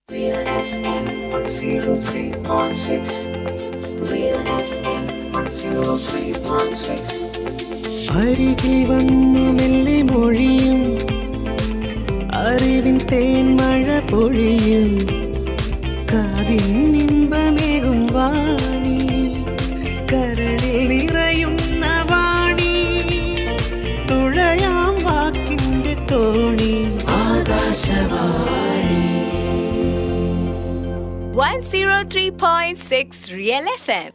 Real FM 103.6 Real FM 103.6 അരികിൽ വന്നു മെല്ലെ മൊഴിയും അറിവിൻ തേൻമഴ പൊഴിയും കാതിൻ ഇമ്പമേകും വാണി കരളിൽ നിറയുന്ന വാണി തുഴയാം വാക്കിന്റെ തോണി Akashvani 103.6 Real FM.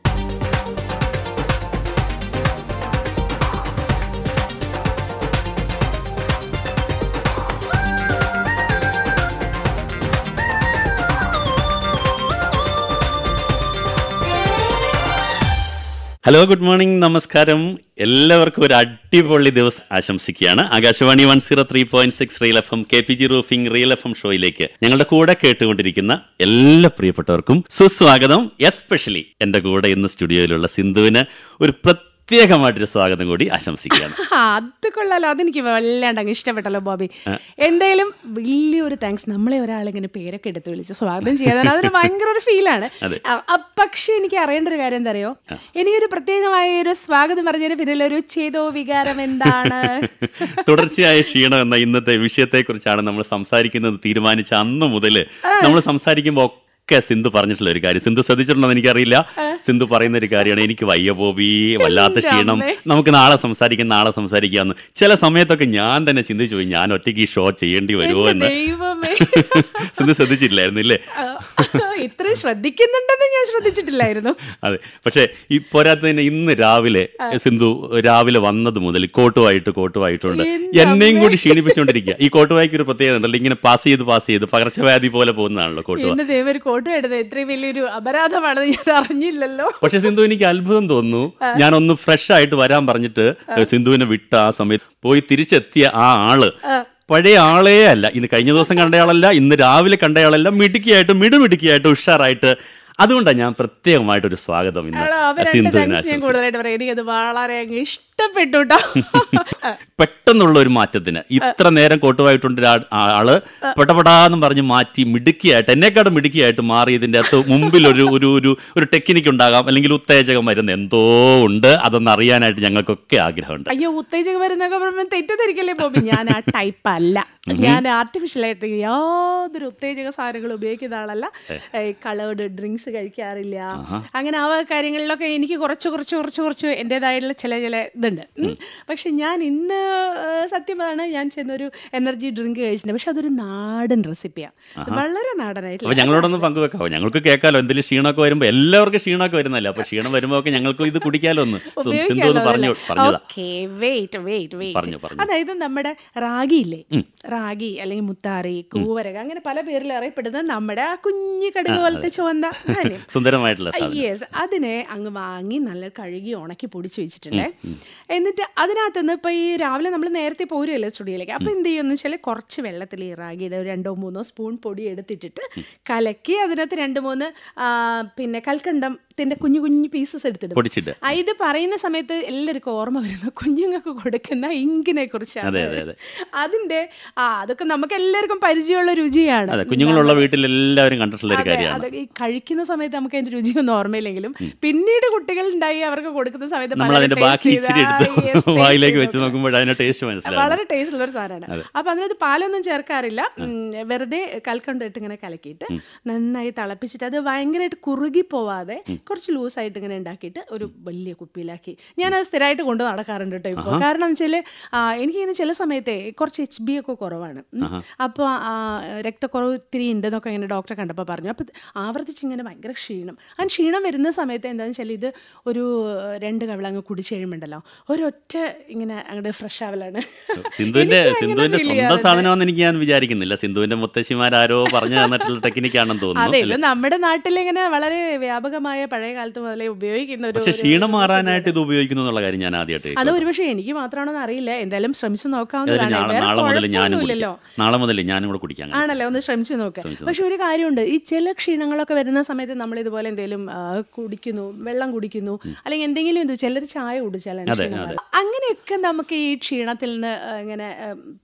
Hello good morning നമസ്കാരം എല്ലാവർക്കും ഒരു അടിപൊളി ദിവസം ആശംസിക്കുകയാണ് Akashvani one zero three point six Real F M K P G roofing Real F M ഷോയിലേക്ക് ഞങ്ങളുടെ കൂടെ കേട്ടുകൊണ്ടിരിക്കുന്ന എല്ലാ പ്രിയപ്പെട്ടവർക്കും സുസ്വാഗതം എസ്പെഷ്യലി എൻ്റെ കൂടെ ഇന്ന് സ്റ്റുഡിയോയിലുള്ള സിന്ധുവിന് ഒരു പ്രത്യേകമായിട്ടൊരു സ്വാഗതം കൂടി ആശംസിക്കുകയാണ് ആ, അത് കൊള്ളാലോ അതെനിക്ക് വല്ലാണ്ട് അങ്ങ് ഇഷ്ടപ്പെട്ടല്ലോ ബോബി എന്തായാലും വലിയൊരു താങ്ക്സ് നമ്മളെ ഒരാളിങ്ങനെ പേരൊക്കെ എടുത്ത് വിളിച്ച് സ്വാഗതം ചെയ്യാൻ അതൊരു ഭയങ്കര ഒരു ഫീലാണ് അതെ. പക്ഷേ എനിക്ക് അറിയേണ്ട ഒരു കാര്യം എന്താ അറിയോ എനിക്കൊരു പ്രത്യേകമായ ഒരു സ്വാഗതം പറഞ്ഞതിന് പിന്നിൽ ഒരു ചേതോ വികാരം എന്താണ് തുടർച്ചയായ ക്ഷീണം എന്ന ഇന്നത്തെ വിഷയത്തെക്കുറിച്ചാണ് നമ്മൾ സംസാരിക്കുന്നത് തീരുമാനിച്ച അന്ന് മുതൽ നമ്മൾ സംസാരിക്കുമ്പോൾ ഒക്കെ സിന്ധു പറഞ്ഞിട്ടുള്ള ഒരു കാര്യം സിന്ധു ശ്രദ്ധിച്ചിട്ടുണ്ടോ എന്ന് എനിക്കറിയില്ല സിന്ധു പറയുന്ന ഒരു കാര്യമാണ് എനിക്ക് വയ്യ പോബി വല്ലാത്ത എൻ്റെ ക്ഷീണം അമ്മേ. നമുക്ക് നാളെ സംസാരിക്കാം നാളെ സംസാരിക്കാന്ന് ചില സമയത്തൊക്കെ ഞാൻ തന്നെ ചിന്തിച്ചു പോയി ഞാൻ ഒറ്റയ്ക്ക് ഈ ഷോ ചെയ്യേണ്ടി വരുമോ എൻ്റെ എന്ന് ദൈവമേ സിന്ധു ശ്രദ്ധിച്ചില്ലായിരുന്നു ഇല്ലേ ആ, ഇത്രയും ശ്രദ്ധിക്കുന്നുണ്ടെന്ന് ഞാൻ ശ്രദ്ധിച്ചിട്ടില്ലായിരുന്നു അതെ പക്ഷേ ഈ പോരാത്തതിന് ഇന്ന് രാവിലെ സിന്ധു രാവിലെ വന്നത് മുതൽ കോട്ടുമായിട്ട് കോട്ടുമായിട്ടുണ്ട് എൻ്റെ എന്നെയും അമ്മേ. കൂടി ക്ഷീണിപ്പിച്ചുകൊണ്ടിരിക്കുക ഈ കോട്ടുവായിക്ക് ഒരു പ്രത്യേകത ഉണ്ടല്ലോ ഇങ്ങനെ പാസ് ചെയ്ത് പാസ് ചെയ്ത് പകർച്ചവ്യാധി പോലെ പോകുന്നതാണല്ലോ കോട്ടുവ എന്റെ ദൈവം ഒരു കോട്ട് എടുത്തത് ഇത്രയും വലിയൊരു അപരാധമാണെന്ന് ഞാൻ അറിഞ്ഞില്ലല്ലോ പക്ഷെ സിന്ധു എനിക്ക് അത്ഭുതം തോന്നുന്നു ഞാനൊന്ന് ഫ്രഷ് ആയിട്ട് വരാൻ പറഞ്ഞിട്ട് സിന്ധുവിനെ വിട്ട ആ സമയത്ത് പോയി തിരിച്ചെത്തിയ ആ ആള് പഴയ ആളേ അല്ല ഇന്ന് കഴിഞ്ഞ ദിവസം കണ്ടയാളല്ല ഇന്ന് രാവിലെ കണ്ടയാളല്ല മിടുക്കിയായിട്ട് മിടുമിടുക്കിയായിട്ട് ഉഷാറായിട്ട് അതുകൊണ്ടാണ് ഞാൻ പ്രത്യേകമായിട്ടൊരു സ്വാഗതം എടാ, ഇന്ന് അവരുടെ സിന്ധുവിനെ thanks ഞാൻ ആശംസിച്ചത്. കൂടുതലായിട്ട് പറയാം എനിക്കത് വളരെ അങ്ങ് ഇഷ്ടപ്പെട്ടു കേട്ടോ പെട്ടെന്നുള്ള ഒരു മാറ്റത്തിന് ഇത്ര നേരം കോട്ടുമായിട്ടുണ്ട് ഒരാ- ആ- ആള് പെട്ടപ്പെടാന്നും പറഞ്ഞ് മാറ്റി മിടുക്കിയായിട്ട് എന്നെക്കാളും മിടുക്കിയായിട്ട് മാറിയതിന്റെ അകത്ത് മുമ്പിൽ ഒരു ഒരു ഒരു ഒരു ടെക്നിക്ക് ഉണ്ടാകാം അല്ലെങ്കിൽ ഉത്തേജകം വരുന്ന എന്തോ ഉണ്ട് അതൊന്ന് അറിയാനായിട്ട് ഞങ്ങൾക്കൊക്കെ ആഗ്രഹമുണ്ട് അയ്യോ ഉത്തേജക വരുന്നൊക്കെ പറയുമ്പോൾ തെറ്റിദ്ധരിക്കല്ലേ ബോബി ഞാൻ ആ ടൈപ്പ് അല്ല ഞാൻ ആർട്ടിഫിഷ്യൽ ആയിട്ട് യാതൊരു ഉത്തേജക സാധനങ്ങൾ ഉപയോഗിക്കുന്ന ആളല്ല കളേർഡ് ഡ്രിങ്ക്സ് കഴിക്കാറില്ല അങ്ങനെ ആ വക കാര്യങ്ങളിലൊക്കെ എനിക്ക് കുറച്ച് കുറച്ച് കുറച്ച് കുറച്ച് എൻ്റെതായിട്ടുള്ള ചില ചില ഇതുണ്ട് ഉം. പക്ഷെ ഞാൻ ഇന്ന് ആ, സത്യം പറഞ്ഞാൽ ഞാൻ ചെന്നൊരു എനർജി ഡ്രിങ്ക് കഴിച്ചിട്ടുണ്ട് പക്ഷെ അതൊരു നാടൻ റെസിപ്പിയാണ് വളരെ അപ്പൊ നാടനായിട്ടുള്ള ഞങ്ങളോടൊന്ന് പങ്കുവെക്കാവോ ഞങ്ങൾക്ക് കേൾക്കാലോ എന്തെങ്കിലും ക്ഷീണമൊക്കെ വരുമ്പോൾ എല്ലാവർക്കും ക്ഷീണമൊക്കെ വരുന്നല്ലേ അപ്പൊ ക്ഷീണം വരുമ്പോൾ ഒക്കെ ഞങ്ങൾക്ക് ഇത് കുടിക്കാലോ ഒന്ന് സു- സിന്ധു ഒന്ന് പറഞ്ഞു പറഞ്ഞതാ ഓക്കെ വെയിറ്റ് വെയിറ്റ് പറഞ്ഞു, വെയിറ്റ് പറഞ്ഞു. അതായത് നമ്മുടെ റാഗി ഇല്ലേ റാഗി അല്ലെങ്കിൽ മുത്താറി കൂവരക അങ്ങനെ പല പേരിൽ അറിയപ്പെടുന്ന നമ്മുടെ ആ കുഞ്ഞു കടുക് പോലത്തെ ചുവന്ന ധാന്യം സുന്ദരമായിട്ടുള്ള സാധനം യെസ് അതിനെ അങ്ങ് വാങ്ങി നല്ല കഴുകി ഉണക്കി പൊടിച്ചു വെച്ചിട്ടുണ്ടേ എന്നിട്ട് അതിനകത്തുനിന്ന് ഇപ്പൊ ഈ രാവിലെ നമ്മൾ നേരത്തെ പോരുമല്ലോ സ്റ്റുഡിയോയിലേക്ക് അപ്പൊ എന്ത് ചെയ്യുമെന്ന് വെച്ചാൽ കുറച്ച് വെള്ളത്തിൽ ഈ റാഗിയുടെ ഒരു രണ്ടോ മൂന്നോ സ്പൂൺ പൊടി എടുത്തിട്ടിട്ട് കലക്കി അതിനകത്ത് രണ്ട് മൂന്ന് ആ, പിന്നെ കൽക്കണ്ടത്തിന്റെ കുഞ്ഞു കുഞ്ഞു പീസസ് എടുത്തിടും പൊടിച്ചിട്ട് ആ, ഇത് പറയുന്ന സമയത്ത് എല്ലാവർക്കും ഓർമ്മ വരുന്ന കുഞ്ഞുങ്ങൾക്ക് കൊടുക്കുന്ന ഇങ്കിനെ കുറിച്ചാണ് അതെ, അതെ, അതെ. അതിന്റെ ആ അതൊക്കെ നമുക്ക് എല്ലാവർക്കും പരിചയമുള്ള രുചിയാണ് അതെ കുഞ്ഞുങ്ങളുള്ള വീട്ടിൽ എല്ലാവരും കണ്ടിട്ടുള്ള ഒരു അതെ, കാര്യമാണ് അത് ഈ കഴിക്കുന്ന സമയത്ത് നമുക്ക് അതിന്റെ രുചിയൊന്നും ഓർമ്മയില്ലെങ്കിലും പിന്നീട് കുട്ടികൾ ഉണ്ടായി അവർക്ക് കൊടുക്കുന്ന സമയത്ത് നമ്മൾ പലരും അതിന്റെ taste ബാക്കി ചെയ്ത്, ഇച്ചിരി ആ, എടുത്ത് yes, taste വായിലേക്ക് ചെയ്ത് വെച്ച് നോക്കും. നോക്കുമ്പോൾ അതിന്റെ ടേസ്റ്റ് മനസ്സിലാവും വളരെ ടേസ്റ്റ് ഉള്ള ഒരു സാധനമാണ് അപ്പൊ അതിനകത്ത് പാലൊന്നും ചേർക്കാറില്ല ഉം, വെറുതെ കൽക്കണ്ടിട്ട് ഇങ്ങനെ കലക്കിയിട്ട് നന്നായി തിളപ്പിച്ചിട്ട് അത് ഭയങ്കരമായിട്ട് കുറുകി പോവാതെ കുറച്ച് ലൂസായിട്ട് ഇങ്ങനെ ഉണ്ടാക്കിയിട്ട് ഒരു വലിയ കുപ്പിയിലാക്കി ഞാനത് സ്ഥിരമായിട്ട് കൊണ്ട് നടക്കാറുണ്ട് കേട്ടോ ഇപ്പോൾ കാരണം വെച്ചാൽ എനിക്കിങ്ങനെ ചില സമയത്തെ കുറച്ച് എച്ച് ബി ഒക്കെ കുറവാണ് അപ്പോൾ രക്തക്കുറവ് ഇത്തിരി ഉണ്ടെന്നൊക്കെ ഇങ്ങനെ ഡോക്ടറെ കണ്ടപ്പോൾ പറഞ്ഞു അപ്പോൾ ആവർത്തിച്ച് ഇങ്ങനെ ഭയങ്കര ക്ഷീണം ആ ക്ഷീണം വരുന്ന സമയത്ത് എന്താണെന്ന് വെച്ചാൽ ഇത് ഒരു രണ്ട് കവിളങ്ങ് കുടിച്ച് കഴിയുമ്പോണ്ടല്ലോ ഒരൊറ്റ ഇങ്ങനെ അങ്ങോട്ട് ഫ്രഷ് ആവലാണ് സിന്ധുവിന്റെ എനിക്ക് അങ്ങനെ സിന്ധുവിന്റെ feel സ്വന്തം ചെയ്യാറുണ്ട്. സാധനമാണെന്ന് എനിക്ക് ഞാൻ വിചാരിക്കുന്നില്ല സിന്ധുവിന്റെ മുത്തശ്ശിമാരാരോ പറഞ്ഞു തന്നിട്ടുള്ള ടെക്നിക്കാണെന്ന് തോന്നുന്നു അതെ ഇത് അല്ലേ? നമ്മുടെ നാട്ടിൽ ഇങ്ങനെ വളരെ വ്യാപകമായ പഴയ കാലത്ത് മുതലേ ഉപയോഗിക്കുന്ന ഒരു പക്ഷെ ഒരു ക്ഷീണം മാറാനായിട്ട് ഇത് ഉപയോഗിക്കുന്നു എന്നുള്ള കാര്യം ഞാൻ ആദ്യമായിട്ട് അത് കേൾക്കുന്നു. ഒരുപക്ഷെ എനിക്ക് മാത്രമാണോ അറിയില്ല എന്തായാലും ശ്രമിച്ചു ഏതായാലും നോക്കാവുന്നതാണ് നാളെ വേറെ നാളെ മുതൽ ഞാനും കുഴപ്പമൊന്നുമില്ലല്ലോ കുടിക്കാം നാളെ മുതൽ ഞാനും കൂടെ കുടിക്കാം അങ്ങനെ. ആണല്ലേ ഒന്ന് ശ്രമിച്ചു നോക്കാം ശ്രമിച്ച് പക്ഷെ ഒരു കാര്യമുണ്ട് ഈ ചില ക്ഷീണങ്ങളൊക്കെ വരുന്ന സമയത്ത് നമ്മൾ ഇതുപോലെ എന്തെങ്കിലും ആ, കുടിക്കുന്നു വെള്ളം കുടിക്കുന്നു അല്ലെങ്കിൽ എന്തെങ്കിലും ഇത് ചിലർ ചായ കുടിച്ചാലാണ് അതെ, ക്ഷീണം അതെ. മാറുക. അങ്ങനെയൊക്കെ നമുക്ക് ഈ ക്ഷീണത്തിൽ നിന്ന് ആ, ഇങ്ങനെ ആ,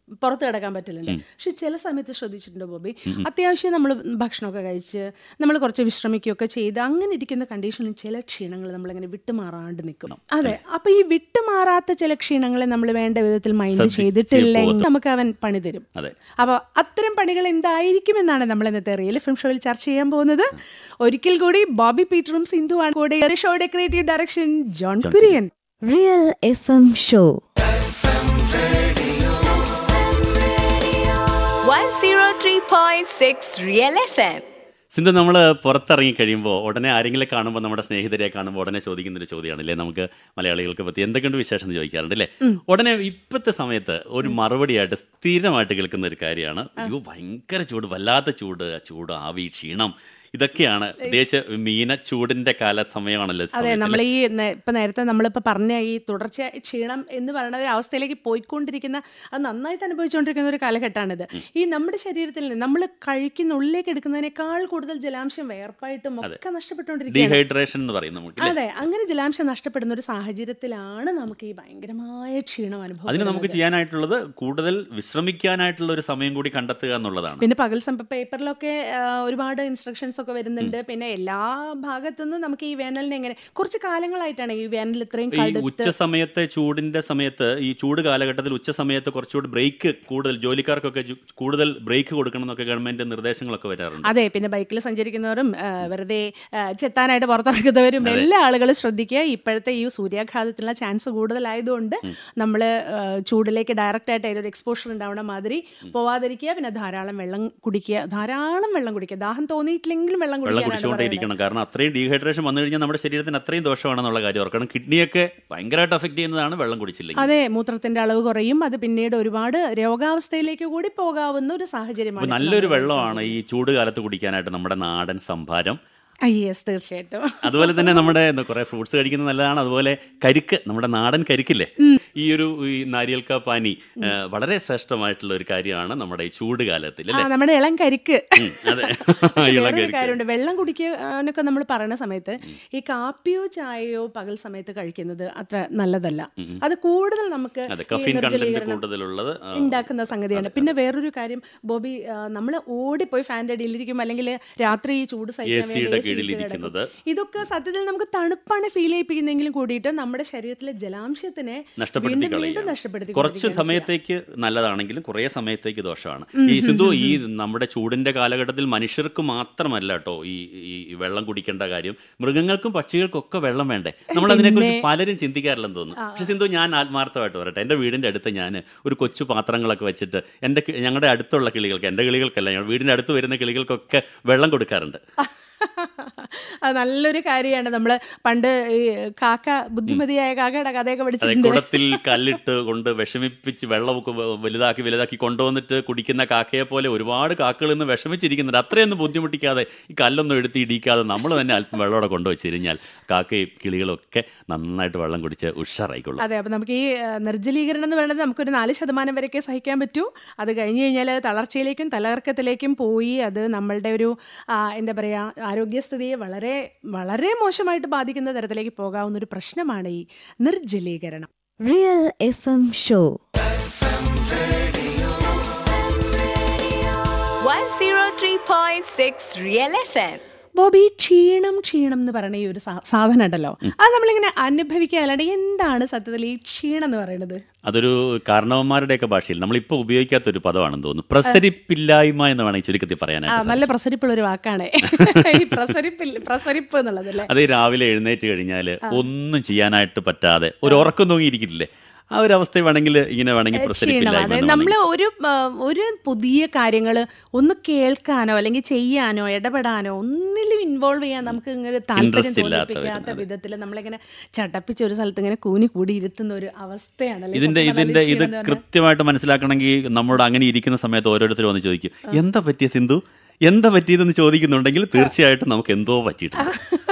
പുറത്ത് കിടക്കാൻ പറ്റില്ല പക്ഷെ ചില സമയത്ത് ശ്രദ്ധിച്ചിട്ടുണ്ടോ ബോബി അത്യാവശ്യം നമ്മൾ ഭക്ഷണമൊക്കെ കഴിച്ച് നമ്മൾ കുറച്ച് വിശ്രമിക്കുകയൊക്കെ ചെയ്ത് അങ്ങനെ ഇരിക്കുന്ന കണ്ടീഷനിൽ ചില ക്ഷീണങ്ങൾ നമ്മളിങ്ങനെ വിട്ടുമാറാണ്ട് നിൽക്കും അതെ അപ്പൊ ഈ വിട്ടുമാറാത്ത ചില ക്ഷീണങ്ങളെ നമ്മൾ വേണ്ട വിധത്തിൽ മൈൻഡ് ശ്രദ്ധിച്ച് ചെയ്തിട്ടില്ലെങ്കിൽ നമുക്ക് അവൻ പണി തരും അതെ അപ്പോൾ അത്തരം പണികൾ എന്തായിരിക്കും എന്നാണ് നമ്മൾ ഇന്നത്തെ റിയൽ ഫിലിം ഷോയിൽ ചർച്ച ചെയ്യാൻ പോകുന്നത് ഒരിക്കൽ കൂടി ബോബി പീറ്ററും സിന്ധുവാണ് കൂടെ ഷോയുടെ creative direction John Kurian Real FM Show. 103.6 Real FM. Sindhu നമ്മൾ പുറത്തിറങ്ങി കഴിയുമ്പോൾ ഉടനെ ആരെങ്കിലും കാണുമ്പോൾ നമ്മുടെ സ്നേഹിതരെ കാണുമ്പോൾ ഉടനെ ചോദിക്കുന്ന ഒരു ചോദ്യമാണ് അല്ലേ നമുക്ക് മലയാളികൾക്ക് പറ്റി എന്തൊക്കെയുണ്ട് വിശേഷം എന്ന് ചോദിക്കാറുണ്ട് അല്ലേ ഉടനെ ഇപ്പോഴത്തെ സമയത്ത് ഒരു മറുപടിയായിട്ട് സ്ഥിരമായിട്ട് കേൾക്കുന്ന ഒരു കാര്യമാണ് അയ്യോ ഭയങ്കര ചൂട് വല്ലാത്ത ചൂട് ആ ചൂട് ആവി ക്ഷീണം ഇതൊക്കെയാണ് പ്രത്യേകിച്ച് മീന ചൂടിന്റെ കാല സമയമാണല്ലോ ഇത് അതെ സമയത്ത് നമ്മൾ ഈ നേ- ഇപ്പൊ നേരത്തെ നമ്മളിപ്പോൾ പറഞ്ഞ ഈ തുടർച്ചയായി ക്ഷീണം എന്ന് പറയുന്ന ഒരു അവസ്ഥയിലേക്ക് പോയിക്കൊണ്ടിരിക്കുന്ന അത് നന്നായിട്ട് അനുഭവിച്ചുകൊണ്ടിരിക്കുന്ന ഒരു കാലഘട്ടമാണിത് ഈ നമ്മുടെ ശരീരത്തിൽ നിന്ന് നമ്മൾ കഴിക്കുന്ന ഉള്ളിലേക്ക് എടുക്കുന്നതിനേക്കാൾ കൂടുതൽ ജലാംശം വേർപ്പായിട്ടും ഒക്കെ നഷ്ടപ്പെട്ടുകൊണ്ടിരിക്കുകയാണ് ഡീഹൈഡ്രേഷൻ എന്ന് പറയും നമുക്ക് അല്ലേ അതെ അങ്ങനെ ജലാംശം നഷ്ടപ്പെടുന്ന ഒരു സാഹചര്യത്തിലാണ് നമുക്ക് ഈ ഭയങ്കരമായ ക്ഷീണം അനുഭവം അതിന് നമുക്ക് ചെയ്യാനായിട്ടുള്ളത് കൂടുതൽ വിശ്രമിക്കാനായിട്ടുള്ള ഒരു സമയം കൂടി കണ്ടെത്തുക എന്നുള്ളതാണ് പിന്നെ പകൽ സമയം പേപ്പറിലൊക്കെ ആ, ഒരുപാട് ഇൻസ്ട്രക്ഷൻസ് ഒക്കെ വരുന്നുണ്ട് പിന്നെ എല്ലാ ഭാഗത്തുനിന്നും നമുക്ക് ഈ വേനലിനെ എങ്ങനെ കുറച്ച് കാലങ്ങളായിട്ടാണ് ഈ വേനൽ ഇത്രയും ഈ കടുത്ത് ഉച്ച സമയത്തെ ചൂടിന്റെ സമയത്ത് ഈ ചൂട് കാലഘട്ടത്തിൽ ഉച്ച സമയത്ത് കുറച്ചുകൂടി ബ്രേക്ക് കൂടുതൽ ജോലിക്കാർക്കൊക്കെ ജു- കൂടുതൽ ബ്രേക്ക് കൊടുക്കണം എന്നൊക്കെ ഗവൺമെന്റ് നിർദ്ദേശങ്ങളൊക്കെ വരാറുണ്ട് അതെ പിന്നെ ബൈക്കിൽ സഞ്ചരിക്കുന്നവരും ആ, വെറുതെ ആ, ചെത്താനായിട്ട് പുറത്തിറങ്ങുന്നവരും എല്ലാ ആളുകളും ശ്രദ്ധിക്കുക ഇപ്പോഴത്തെ ഈ സൂര്യാഘാതത്തിനുള്ള ചാൻസ് കൂടുതലായതുകൊണ്ട് നമ്മൾ ചൂടിലേക്ക് ഡയറക്റ്റ് ആയിട്ട് അതിലൊരു എക്സ്പോഷർ ഉണ്ടാവുന്ന മാതിരി പോവാതിരിക്കുക പിന്നെ ധാരാളം വെള്ളം കുടിക്കുക ധാരാളം വെള്ളം കുടിക്കുക ദാഹം തോന്നിയിട്ടില്ലെങ്കിലും വെള്ളം വെള്ളം കുടിക്കാനാണ് കുടിച്ചുകൊണ്ടേ പറയുന്നത്. ഇരിക്കണം കാരണം അത്രയും ഡീഹൈഡ്രേഷൻ വന്നു കഴിഞ്ഞാൽ നമ്മുടെ ശരീരത്തിന് അത്രയും ദോഷമാണെന്നുള്ള കാര്യം ഓർക്കണം കിഡ്നിയൊക്കെ ഭയങ്കരമായിട്ട് അഫക്ട് ചെയ്യുന്നതാണ് വെള്ളം കുടിച്ചില്ലെങ്കിൽ അതെ മൂത്രത്തിന്റെ അളവ് കുറയും അത് പിന്നീട് ഒരുപാട് രോഗാവസ്ഥയിലേക്ക് കൂടി പോകാവുന്ന ഒരു സാഹചര്യമാണ് അപ്പോൾ ഇപ്പോൾ നല്ലൊരു നമ്മൾ വെള്ളമാണ് ഈ ചൂട് കാലത്ത് കുടിക്കാനായിട്ട് നമ്മുടെ നാടൻ സംഭാരം യെസ് തീർച്ചയായിട്ടും അതുപോലെ തന്നെ നമ്മുടെ എന്താ കുറേ ഫ്രൂട്ട്സ് കഴിക്കുന്നത് നല്ലതാണ് അതുപോലെ കരിക്ക് നമ്മുടെ നാടൻ കരിക്കില്ലേ ഈ ഒരു ഈ നാരിയൽക്ക പാനി ആ, വളരെ ശ്രേഷ്ഠമായിട്ടുള്ള ഒരു കാര്യമാണ് നമ്മുടെ ഈ ചൂട് കാലത്തിൽ ആ അല്ലേ നമ്മുടെ ഇളം കരിക്ക് ഉം, അതെ പക്ഷെ ഇളം വേറൊരു കരിക്ക് കാര്യമുണ്ട് വെള്ളം കുടിക്കാനൊക്കെ നമ്മൾ പറയുന്ന സമയത്ത് ഈ കാപ്പിയോ ചായയോ പകൽ സമയത്ത് കഴിക്കുന്നത് അത്ര നല്ലതല്ല അത് കൂടുതൽ നമുക്ക് അതെ ഈ കഫീൻ കണ്ടന്റ് നിർജ്ജലീകരണം കൂടുതലുള്ളത് ആ, ഉണ്ടാക്കുന്ന സംഗതിയാണ് പിന്നെ വേറൊരു കാര്യം ബോബി നമ്മൾ ഓടിപ്പോയി ഫാൻ്റെ അടിയിലിരിക്കും അല്ലെങ്കിൽ രാത്രി ഈ ചൂട് സഹിക്കാൻ AC വേണ്ടി യുടെ AC യിൽ കീഴിലിരിക്കുന്നത്. കിടക്കും. ഇതൊക്കെ സത്യത്തിൽ നമുക്ക് തണുപ്പാണ് ഫീൽ ചെയ്യിപ്പിക്കുന്നെങ്കിലും കൂടിയിട്ട് നമ്മുടെ ശരീരത്തിലെ ജലാംശത്തിനെ നഷ്ടപ്പെടുത്തി വീണ്ടും വീണ്ടും കളയുകയാണ് നഷ്ടപ്പെടുത്തി കുറച്ച് കൊണ്ടിരിക്കുകയാണ് സമയത്തേക്ക് നല്ലതാണെങ്കിലും കുറേ സമയത്തേക്ക് ദോഷമാണ് ഈ സിന്ധു ഈ നമ്മുടെ ചൂടിന്റെ കാലഘട്ടത്തിൽ മനുഷ്യർക്ക് മാത്രമല്ല കേട്ടോ ഈ ഈ വെള്ളം കുടിക്കേണ്ട കാര്യം മൃഗങ്ങൾക്കും പക്ഷികൾക്കും ഒക്കെ വെള്ളം വേണ്ടേ നമ്മൾ അതിനെക്കുറിച്ച് പലരും ചിന്തിക്കാറില്ലെന്ന് തോന്നുന്നു പക്ഷെ സിന്ധു ഞാൻ ആത്മാർത്ഥമായിട്ട് പറയട്ടെ എൻ്റെ വീടിൻ്റെ അടുത്ത് ഞാൻ ഒരു കൊച്ചു പാത്രങ്ങളൊക്കെ വെച്ചിട്ട് എൻ്റെ കി- ഞങ്ങളുടെ അടുത്തുള്ള കിളികൾക്ക് എൻ്റെ കിളികൾക്കല്ല ഞങ്ങളുടെ വീടിൻ്റെ അടുത്ത് വരുന്ന കിളികൾക്കൊക്കെ വെള്ളം കൊടുക്കാറുണ്ട് അത് നല്ലൊരു കാര്യമാണ് നമ്മൾ പണ്ട് ഈ കാക്ക ബുദ്ധിമതിയായ കാക്കയുടെ കഥയൊക്കെ അതെ പഠിച്ചിട്ടുണ്ട് കുടത്തിൽ കല്ലിട്ട് കൊണ്ട് വിഷമിപ്പിച്ച് വെള്ളമൊക്കെ വ- വലുതാക്കി വലുതാക്കി കൊണ്ടുവന്നിട്ട് കുടിക്കുന്ന കാക്കയെ പോലെ ഒരുപാട് കാക്കകൾ ഇന്ന് വിഷമിച്ചിരിക്കുന്നുണ്ട് അത്രയൊന്നും ബുദ്ധിമുട്ടിക്കാതെ ഈ കല്ലൊന്നും എടുത്ത് ഇടിക്കാതെ നമ്മൾ തന്നെ അല്പം വെള്ളമോടെ കൊണ്ടുവച്ച് കഴിഞ്ഞാൽ കാക്കയും കിളികളും ഒക്കെ നന്നായിട്ട് വെള്ളം കുടിച്ച് ഉഷാറായിക്കൊള്ളും അതെ അപ്പം നമുക്ക് ഈ ആ, നിർജ്ജലീകരണം എന്ന് പറയുന്നത് നമുക്കൊരു നാല് ശതമാനം വരെയൊക്കെ സഹിക്കാൻ പറ്റൂ അത് കഴിഞ്ഞ് കഴിഞ്ഞാൽ അത് തളർച്ചയിലേക്കും തലകർക്കത്തിലേക്കും പോയി അത് നമ്മളുടെ ഒരു ആ, എന്താ പറയുക ആരോഗ്യസ്ഥിതിയെ വളരെ വളരെ മോശമായിട്ട് ബാധിക്കുന്ന തരത്തിലേക്ക് പോകാവുന്ന ഒരു പ്രശ്നമാണ് ഈ നിർജ്ജലീകരണം Real FM Show. 103.6 Real FM. Bobby ക്ഷീണം ക്ഷീണം എന്ന് പറയുന്ന ഈ ഒരു സാ- സാധനം ഉണ്ടല്ലോ അത് നമ്മളിങ്ങനെ അനുഭവിക്കുക അല്ലാണ്ട് എന്താണ് സത്യത്തിൽ ഈ ക്ഷീണം എന്ന് പറയുന്നത് അതൊരു കാരണവന്മാരുടെയൊക്കെ ഭാഷയിൽ നമ്മളിപ്പോൾ ഉപയോഗിക്കാത്ത ഒരു പദമാണെന്ന് തോന്നുന്നു പ്രസരിപ്പില്ലായ്മ എന്ന് വേണമെങ്കിൽ ചുരുക്കത്തിൽ ആ പറയാനായിട്ട് നല്ല പ്രസരിപ്പുള്ള ഒരു വാക്കാണ് ഈ പ്രസരിപ്പിൽ പ്രസരിപ്പ് എന്നുള്ളതല്ലേ അത് രാവിലെ എഴുന്നേറ്റ് കഴിഞ്ഞാൽ ഒന്നും ചെയ്യാനായിട്ട് പറ്റാതെ ഒരു ഉറക്കം തൂങ്ങിയിരിക്കില്ലേ ആ ഒരു അവസ്ഥ വേണമെങ്കിൽ ഇങ്ങനെ വേണമെങ്കിൽ ക്ഷീണം പ്രസരിപ്പില്ലായ്മ അതെ എന്ന് നമ്മൾ വേണമെങ്കിൽ. ഒരു ആ, ഒരു പുതിയ കാര്യങ്ങൾ ഒന്ന് കേൾക്കാനോ അല്ലെങ്കിൽ ചെയ്യാനോ ഇടപെടാനോ ഒന്നിലും ഇൻവോൾവ് ചെയ്യാൻ നമുക്ക് ഇങ്ങനെ താല്പര്യം Interest ഇല്ലാത്ത തോന്നിപ്പിക്കാത്ത വരുന്നത്. വിധത്തിൽ നമ്മളിങ്ങനെ ചട്ടപ്പിച്ച ഒരു സ്ഥലത്ത് ഇങ്ങനെ കൂനി കൂടി ഇരുത്തുന്ന ഒരു അവസ്ഥയാണ് ഇതിന്റെ ഇതിന്റെ ഇത് കൃത്യമായിട്ട് മനസ്സിലാക്കണമെങ്കിൽ നമ്മളോട് അങ്ങനെ ഇരിക്കുന്ന സമയത്ത് ഓരോരുത്തർ വന്ന് ചോദിക്കും എന്താ പറ്റിയ സിന്ധു എന്താ പറ്റിയതെന്ന് ചോദിക്കുന്നുണ്ടെങ്കിൽ തീർച്ചയായിട്ടും നമുക്ക് എന്തോ പറ്റിയിട്ടുണ്ട്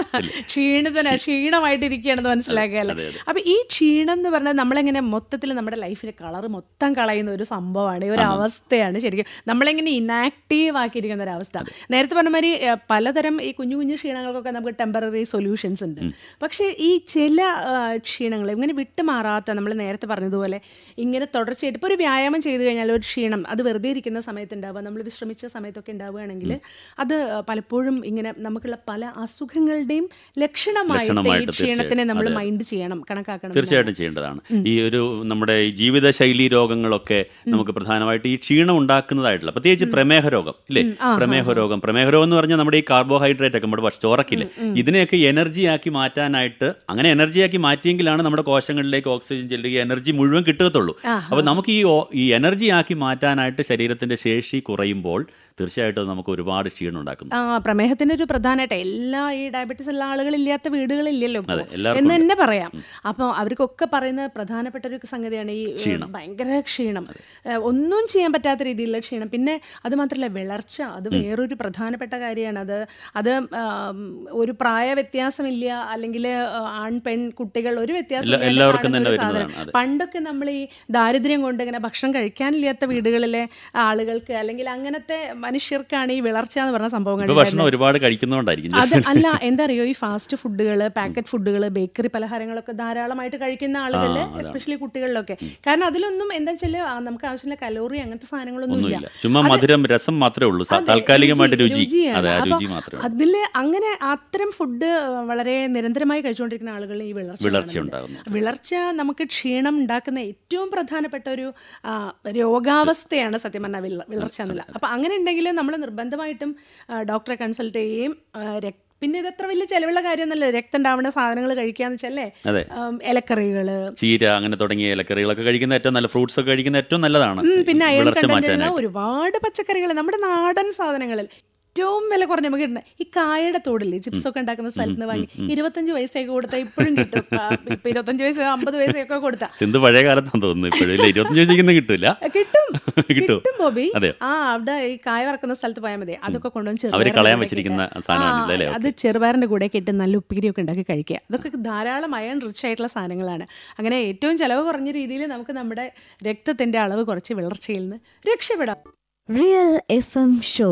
ക്ഷീണിതന ക്ഷീണമായിട്ടിരിക്കുകയാണെന്ന് മനസ്സിലാക്കിയല്ലേ അതെ, അതെ. അപ്പൊ ഈ ക്ഷീണം എന്ന് പറഞ്ഞാൽ നമ്മളെങ്ങനെ മൊത്തത്തിൽ നമ്മുടെ ലൈഫിലെ കളർ മൊത്തം കളയുന്ന ഒരു സംഭവമാണ് ഈ ഒരു അവസ്ഥയാണ് ശരിക്കും നമ്മളെങ്ങനെ ഇനാക്റ്റീവ് ആക്കിയിരിക്കുന്ന ഒരു അവസ്ഥ നേരത്തെ പറഞ്ഞ മാതിരി ഏഹ്, പലതരം ഈ കുഞ്ഞു കുഞ്ഞു ക്ഷീണങ്ങൾക്കൊക്കെ നമുക്ക് ടെമ്പററി സൊല്യൂഷൻസ് ഉണ്ട് പക്ഷേ ഈ ചില ക്ഷീണങ്ങൾ ഇങ്ങനെ വിട്ടുമാറാത്ത നമ്മൾ നേരത്തെ പറഞ്ഞതുപോലെ ഇങ്ങനെ തുടർച്ചയായിട്ട് ഇപ്പോൾ ഒരു വ്യായാമം ചെയ്തു കഴിഞ്ഞാൽ ഒരു ക്ഷീണം അത് വെറുതെ ഇരിക്കുന്ന സമയത്ത് ഉണ്ടാവുക നമ്മൾ വിശ്രമിച്ച സമയത്തൊക്കെ ഉണ്ടാവുകയാണെങ്കിൽ അത് പലപ്പോഴും ഇങ്ങനെ നമുക്കുള്ള പല അസുഖങ്ങളുടെയും ലക്ഷണമായിട്ട് ഈ ലക്ഷണമായിട്ട് ക്ഷീണത്തിനെ തീർച്ചയായും. നമ്മൾ അതെ. മൈൻഡ് ചെയ്യണം കണക്കാക്കണം തീർച്ചയായിട്ടും ചെയ്യേണ്ടതാണ് ഈ ഒരു നമ്മുടെ ഈ ജീവിതശൈലി രോഗങ്ങളൊക്കെ നമുക്ക് പ്രധാനമായിട്ട് ഈ ക്ഷീണം ഉണ്ടാക്കുന്നതായിട്ടുള്ള പ്രത്യേകിച്ച് പ്രമേഹ രോഗം ഇല്ലേ പ്രമേഹ രോഗം പ്രമേഹ രോഗം എന്ന് പറഞ്ഞാൽ നമ്മുടെ ഈ കാർബോഹൈഡ്രേറ്റ് ഒക്കെ നമ്മുടെ ഭക്ഷ- ചോറക്കില്ലേ ഇതിനെയൊക്കെ എനർജിയാക്കി മാറ്റാനായിട്ട് അങ്ങനെ എനർജിയാക്കി മാറ്റിയെങ്കിലാണ് നമ്മുടെ കോശങ്ങളിലേക്ക് ഓക്സിജൻ ചെല്ലുക എനർജി മുഴുവൻ കിട്ടുകത്തുള്ളൂ അപ്പോൾ നമുക്ക് ഈ ഓ- ഈ എനർജി ആക്കി മാറ്റാനായിട്ട് ശരീരത്തിന്റെ ശേഷി കുറയുമ്പോൾ തീർച്ചയായിട്ടും അത് നമുക്ക് ഒരുപാട് ക്ഷീണം ഉണ്ടാക്കുന്നു ആ പ്രമേഹത്തിന്റെ ഒരു പ്രധാനമായിട്ട് എല്ലാ ഈ ഡയബറ്റീസ് ഉള്ള ആളുകളില്ലാത്ത വീടുകളില്ലല്ലോ ഇപ്പോ. അതെ, എല്ലാവർക്കും എന്ന് തന്നെ പറയാം അപ്പോൾ അവർക്കൊക്കെ പറയുന്ന പ്രധാനപ്പെട്ട ഒരു സംഗതിയാണ് ഈ ഏഹ്, ഭയങ്കര ക്ഷീണം ഏഹ്, ഒന്നും ചെയ്യാൻ പറ്റാത്ത രീതിയിലുള്ള ക്ഷീണം പിന്നെ അത് മാത്രമല്ല വിളർച്ച അത് വേറൊരു പ്രധാനപ്പെട്ട കാര്യമാണ് അത് അത് ആം, ഒരു പ്രായ വ്യത്യാസമില്ല അല്ലെങ്കിൽ ആൺ പെൺ കുട്ടികൾ ഒരു വ്യത്യാസം എല്ലാ- ഇല്ലാതെ എല്ലാവർക്കും കാണുന്ന തന്നെ ഒരു സാധനം. വരുന്നതാണ്, അതെ. പണ്ടൊക്കെ നമ്മൾ ഈ ദാരിദ്ര്യം കൊണ്ട് ഇങ്ങനെ ഭക്ഷണം കഴിക്കാനില്ലാത്ത വീടുകളിലെ ആളുകൾക്ക് അല്ലെങ്കിൽ അങ്ങനത്തെ മനുഷ്യർക്കാണ് ഈ വിളർച്ച എന്ന് പറഞ്ഞ സംഭവം ഇപ്പൊ ഭക്ഷണം ഒരുപാട് കഴിക്കുന്നതുകൊണ്ടായിരിക്കും അത് അല്ല എന്താ അറിയോ ഈ ഫാസ്റ്റ് ഫുഡുകൾ പാക്കറ്റ് ഫുഡുകൾ ബേക്കറി പലഹാരങ്ങളൊക്കെ ധാരാളമായിട്ട് കഴിക്കുന്ന ആളുകളിൽ എസ്പെഷ്യലി കുട്ടികളിലൊക്കെ കാരണം അതിലൊന്നും എന്താ വെച്ചാൽ നമുക്ക് ആവശ്യമുള്ള കലോറി അങ്ങനത്തെ സാധനങ്ങളൊന്നും ഇല്ല ഒന്നുമില്ല ചുമ്മാ മധുരം രസം മാത്രമേ ഉള്ളൂ സ- അതെ, താൽക്കാലികമായിട്ട് രുചി രുചിയാണ്. അതെ ആ അപ്പൊ രുചി മാത്രമേ ഉള്ളൂ. അതില് അങ്ങനെ അത്തരം ഫുഡ് വളരെ നിരന്തരമായി കഴിച്ചുകൊണ്ടിരിക്കുന്ന ആളുകളിൽ ഈ വിളർച്ച വിളർച്ച കാണുന്നുണ്ട്. ഉണ്ടാകുന്നു വിളർച്ച നമുക്ക് ക്ഷീണം ഉണ്ടാക്കുന്ന ഏറ്റവും പ്രധാനപ്പെട്ട ഒരു ആ, രോഗാവസ്ഥയാണ് സത്യം പറഞ്ഞാൽ വിള- വിളർച്ച എന്നുള്ള അപ്പം അങ്ങനെ ഉണ്ടെങ്കിൽ നമ്മൾ നിർബന്ധമായിട്ടും ആ, ഡോക്ടറെ കൺസൾട്ട് ചെയ്യുകയും ആ, രക്- പിന്നെ ഇത് അത്ര വലിയ ചിലവുള്ള കാര്യമൊന്നുമല്ല രക്തം ഉണ്ടാവുന്ന സാധനങ്ങൾ കഴിക്കാന്ന് വെച്ചല്ലേ അതെ ഇലക്കറികൾ ചീര അങ്ങനെ തുടങ്ങിയ ഇലക്കറികളൊക്കെ കഴിക്കുന്ന ഏറ്റവും നല്ല ഫ്രൂട്ട്സ് ഒക്കെ കഴിക്കുന്ന ഏറ്റവും നല്ലതാണ് പിന്നെ അയൺ വിളർച്ച കണ്ടന്റുള്ള മാറ്റാനായിട്ട് ഒരുപാട് പച്ചക്കറികൾ നമ്മുടെ നാടൻ സാധനങ്ങളിൽ ഏറ്റവും വില കുറഞ്ഞ നമുക്ക് കിട്ടുന്നത് ഈ കായയുടെ തോടില്ലേ ചിപ്സ് ഒക്കെ ഉണ്ടാക്കുന്ന സ്ഥലത്ത് നിന്ന് വാങ്ങി ഇരുപത്തഞ്ച് പൈസയൊക്കെ കൊടുത്താൽ ഇപ്പോഴും കിട്ടും ആ, ഇപ്പൊ ഇരുപത്തഞ്ച് പൈസ അമ്പത് പൈസയൊക്കെ കൊടുത്താൽ സിന്ധു പഴയ കാലത്താന്ന് തോന്നുന്നു ഇപ്പോഴും ഇല്ല ഇരുപത്തഞ്ച് വയസ്സിക്കൊന്നും കിട്ടൂല കിട്ടും കിട്ടും കിട്ടും ബോബി അതെയോ? ആ അവിടെ ഈ കായ വറക്കുന്ന സ്ഥലത്ത് പോയാൽ മതി അതൊക്കെ കൊണ്ടുവന്ന് അവര് ചെറുപയറിന്റെ കളയാൻ കൂടെ വെച്ചിരിക്കുന്ന ഇട്ട് സാധനമാണല്ലോ അല്ലേ? ആ, അത് ചെറുപയറിന്റെ കൂടെ ഇട്ട് നല്ല ഉപ്പിരിയൊക്കെ ഉണ്ടാക്കി കഴിക്കുക അതൊക്കെ ധാരാളം അയൺ റിച്ച് ആയിട്ടുള്ള സാധനങ്ങളാണ് അങ്ങനെ ഏറ്റവും ചിലവ് കുറഞ്ഞ രീതിയിൽ നമുക്ക് നമ്മുടെ രക്തത്തിന്റെ അളവ് കുറച്ച് വിളർച്ചയിൽ നിന്ന് രക്ഷപ്പെടാം Real FM Show.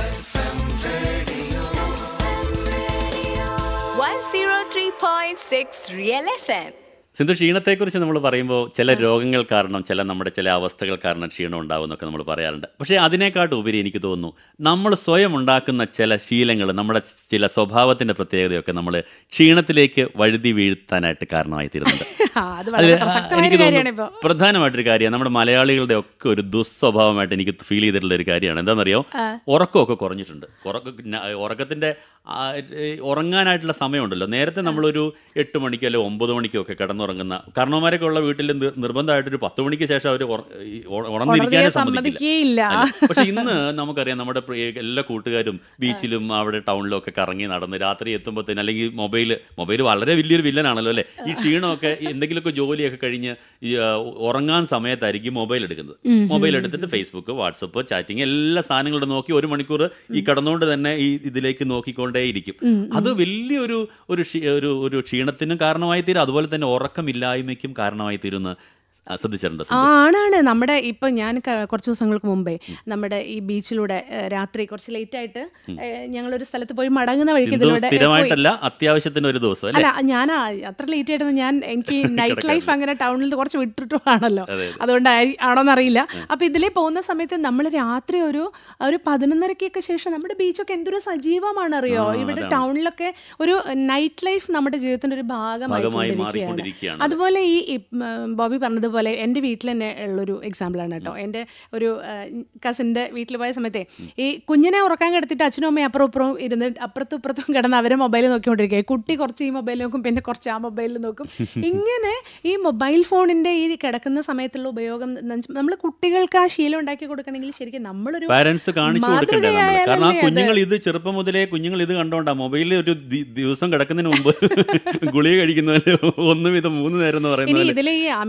103.6 Real FM. Sindhu ക്ഷീണത്തെക്കുറിച്ച് നമ്മൾ പറയുമ്പോൾ ചില രോഗങ്ങൾ കാരണം ചില നമ്മുടെ ചില അവസ്ഥകൾ കാരണം ക്ഷീണം ഉണ്ടാവുമെന്നൊക്കെ നമ്മൾ പറയാറുണ്ട് പക്ഷേ അതിനേക്കാട്ട് ഉപരി എനിക്ക് തോന്നുന്നു നമ്മൾ സ്വയം ഉണ്ടാക്കുന്ന ചില ശീലങ്ങൾ നമ്മുടെ ചില സ്വഭാവത്തിൻ്റെ പ്രത്യേകതയൊക്കെ നമ്മൾ ക്ഷീണത്തിലേക്ക് വഴുതി വീഴ്ത്താനായിട്ട് കാരണമായി തീരുന്നുണ്ട് ആ, അത് വളരെ അതിൽ, ആ, പ്രസക്തമായ എനിക്ക് ഒരു കാര്യമാണ് തോന്നുന്നു ഇപ്പോൾ പ്രധാനമായിട്ടൊരു കാര്യം നമ്മുടെ മലയാളികളുടെ ഒക്കെ ഒരു ദുസ്വഭാവമായിട്ട് എനിക്ക് ഫീൽ ചെയ്തിട്ടുള്ള ഒരു കാര്യമാണ് എന്താണെന്നറിയോ ഉറക്കമൊക്കെ കുറഞ്ഞിട്ടുണ്ട് ഉറക്ക ന- ഉറക്കത്തിന്റെ ആ, ഏ, ഉറങ്ങാനായിട്ടുള്ള സമയമുണ്ടല്ലോ നേരത്തെ നമ്മളൊരു എട്ട് മണിക്കോ അല്ലെങ്കിൽ ഒമ്പത് മണിക്കോ ഒക്കെ കിടന്നുറങ്ങുന്ന കാരണവന്മാരൊക്കെ ഉള്ള വീട്ടിൽ നിർ- നിർബന്ധമായിട്ടൊരു പത്ത് മണിക്ക് ശേഷം അവർ ഉണർന്നിരിക്കാനേ ഉണർന്നേ സമ്മതിക്കില്ല സമ്മതിക്കുകയില്ല. അല്ല. പക്ഷെ ഇന്ന് നമുക്കറിയാം നമ്മുടെ പ്രിയ എല്ലാ കൂട്ടുകാരും ബീച്ചിലും അവിടെ ടൗണിലും ഒക്കെ കറങ്ങി നടന്ന് രാത്രി എത്തുമ്പോഴത്തേന് അല്ലെങ്കിൽ മൊബൈൽ മൊബൈൽ വളരെ വലിയൊരു വില്ലനാണല്ലോ അല്ലേ ഈ ക്ഷീണമൊക്കെ എന്തെങ്കിലുമൊക്കെ ജോലിയൊക്കെ കഴിഞ്ഞ് ഈ, ആ, ഉറങ്ങാൻ സമയത്തായിരിക്കും മൊബൈൽ എടുക്കുന്നത് മൊബൈൽ എടുത്തിട്ട് ഫേസ്ബുക്ക് വാട്സപ്പ് ചാറ്റിങ് എല്ലാ സാധനങ്ങളും നോക്കി ഒരു മണിക്കൂർ ഈ കിടന്നുകൊണ്ട് തന്നെ ഈ ഇതിലേക്ക് നോക്കിക്കൊണ്ടേയിരിക്കും അത് വലിയൊരു ഒരു ക്ഷീ- ഒരു ഒരു ക്ഷീണത്തിനും കാരണമായി തീരും അതുപോലെ തന്നെ ഉറക്കമില്ലായ്മയ്ക്കും കാരണമായി തീരുന്ന ആ, ശ്രദ്ധിച്ചിട്ടുണ്ട് ആ, സിന്ധു? ആണാണ് നമ്മുടെ ഇപ്പൊ ഞാൻ ക- കുറച്ച് ദിവസങ്ങൾക്ക് മുമ്പേ നമ്മുടെ ഈ ബീച്ചിലൂടെ ഏഹ്, രാത്രി കുറച്ച് ലേറ്റ് ആയിട്ട് ഏഹ്, ഞങ്ങളൊരു സ്ഥലത്ത് പോയി മടങ്ങുന്ന വഴിക്ക് സിന്ധു ഇതിലൂടെ ഏഹ്, പോയി. സ്ഥിരമായിട്ടല്ല അത്യാവശ്യത്തിന് ഒരു ദിവസം അല്ലേ അല്ല ഞാൻ ആ- അത്ര ലേറ്റ് ആയിട്ടൊന്നും ഞാൻ എനിക്ക് നൈറ്റ് ലൈഫ് അങ്ങനെ ടൗണിൽ നിന്ന് കുറച്ച് വിട്ടിട്ടുമാണല്ലോ അതുകൊണ്ട് ആണോന്ന് അറിയില്ല അപ്പൊ ഇതിലേ പോകുന്ന സമയത്ത് നമ്മൾ രാത്രി ഒരു ഒരു പതിനൊന്നരക്കൊക്കെ ശേഷം നമ്മുടെ ബീച്ചൊക്കെ എന്തൊരു സജീവമാണ് അറിയോ ഇവിടെ ടൗണിലൊക്കെ ഒരു നൈറ്റ് ലൈഫ് നമ്മുടെ ജീവിതത്തിന്റെ ഒരു ഭാഗമായി ഭാഗമായി കൊണ്ടിരിക്കുകയാണ്. മാറിക്കൊണ്ടിരിക്കുകയാണ് അതുപോലെ ഈ ഈ, ഉം, ബോബി പറഞ്ഞതുപോലെ എൻ്റെ വീട്ടിൽ തന്നെ ഉള്ളൊരു എക്സാമ്പിളാണ് കേട്ടോ എൻ്റെ ഒരു കസിൻ്റെ വീട്ടിൽ പോയ സമയത്തെ ഈ കുഞ്ഞിനെ ഉറക്കാൻ കിടത്തിയിട്ട് അച്ഛനും അമ്മയും അപ്പുറം ഇപ്പുറവും ഇരുന്ന് അപ്പുറത്തും ഇപ്പുറത്തും കിടന്ന് അവരെ മൊബൈൽ നോക്കിക്കൊണ്ടിരിക്കുക കുട്ടി കുറച്ച് ഈ മൊബൈൽ നോക്കും പിന്നെ കുറച്ച് ആ മൊബൈലിൽ നോക്കും ഇങ്ങനെ ഈ മൊബൈൽ ഫോണിൻ്റെ ഈ കിടക്കുന്ന സമയത്തുള്ള ഉപയോഗം നമ്മൾ കുട്ടികൾക്ക് ആ ശീലം ഉണ്ടാക്കി കൊടുക്കണമെങ്കിൽ ശരിക്കും നമ്മളൊരു പാരന്റ്സ് കാണിച്ചു കൊടുക്കണ്ടേ നമ്മൾ കാരണം ആ മാതൃകയായാലല്ലേ കുഞ്ഞുങ്ങൾ ഇത് ചെറുപ്പം മുതലേ കുഞ്ഞുങ്ങൾ ഇത് കണ്ടോണ്ടാ മൊബൈലിൽ ഒരു ദി- ദിവസം കിടക്കുന്നതിന് മുമ്പ് ഗുളിക കഴിക്കുന്നതിന് ഒന്നും ഇത് മൂന്ന് നേരം എന്ന് ഇനി പറയുന്നത് ഇതിൽ ഈ അമിതമായിട്ടുള്ള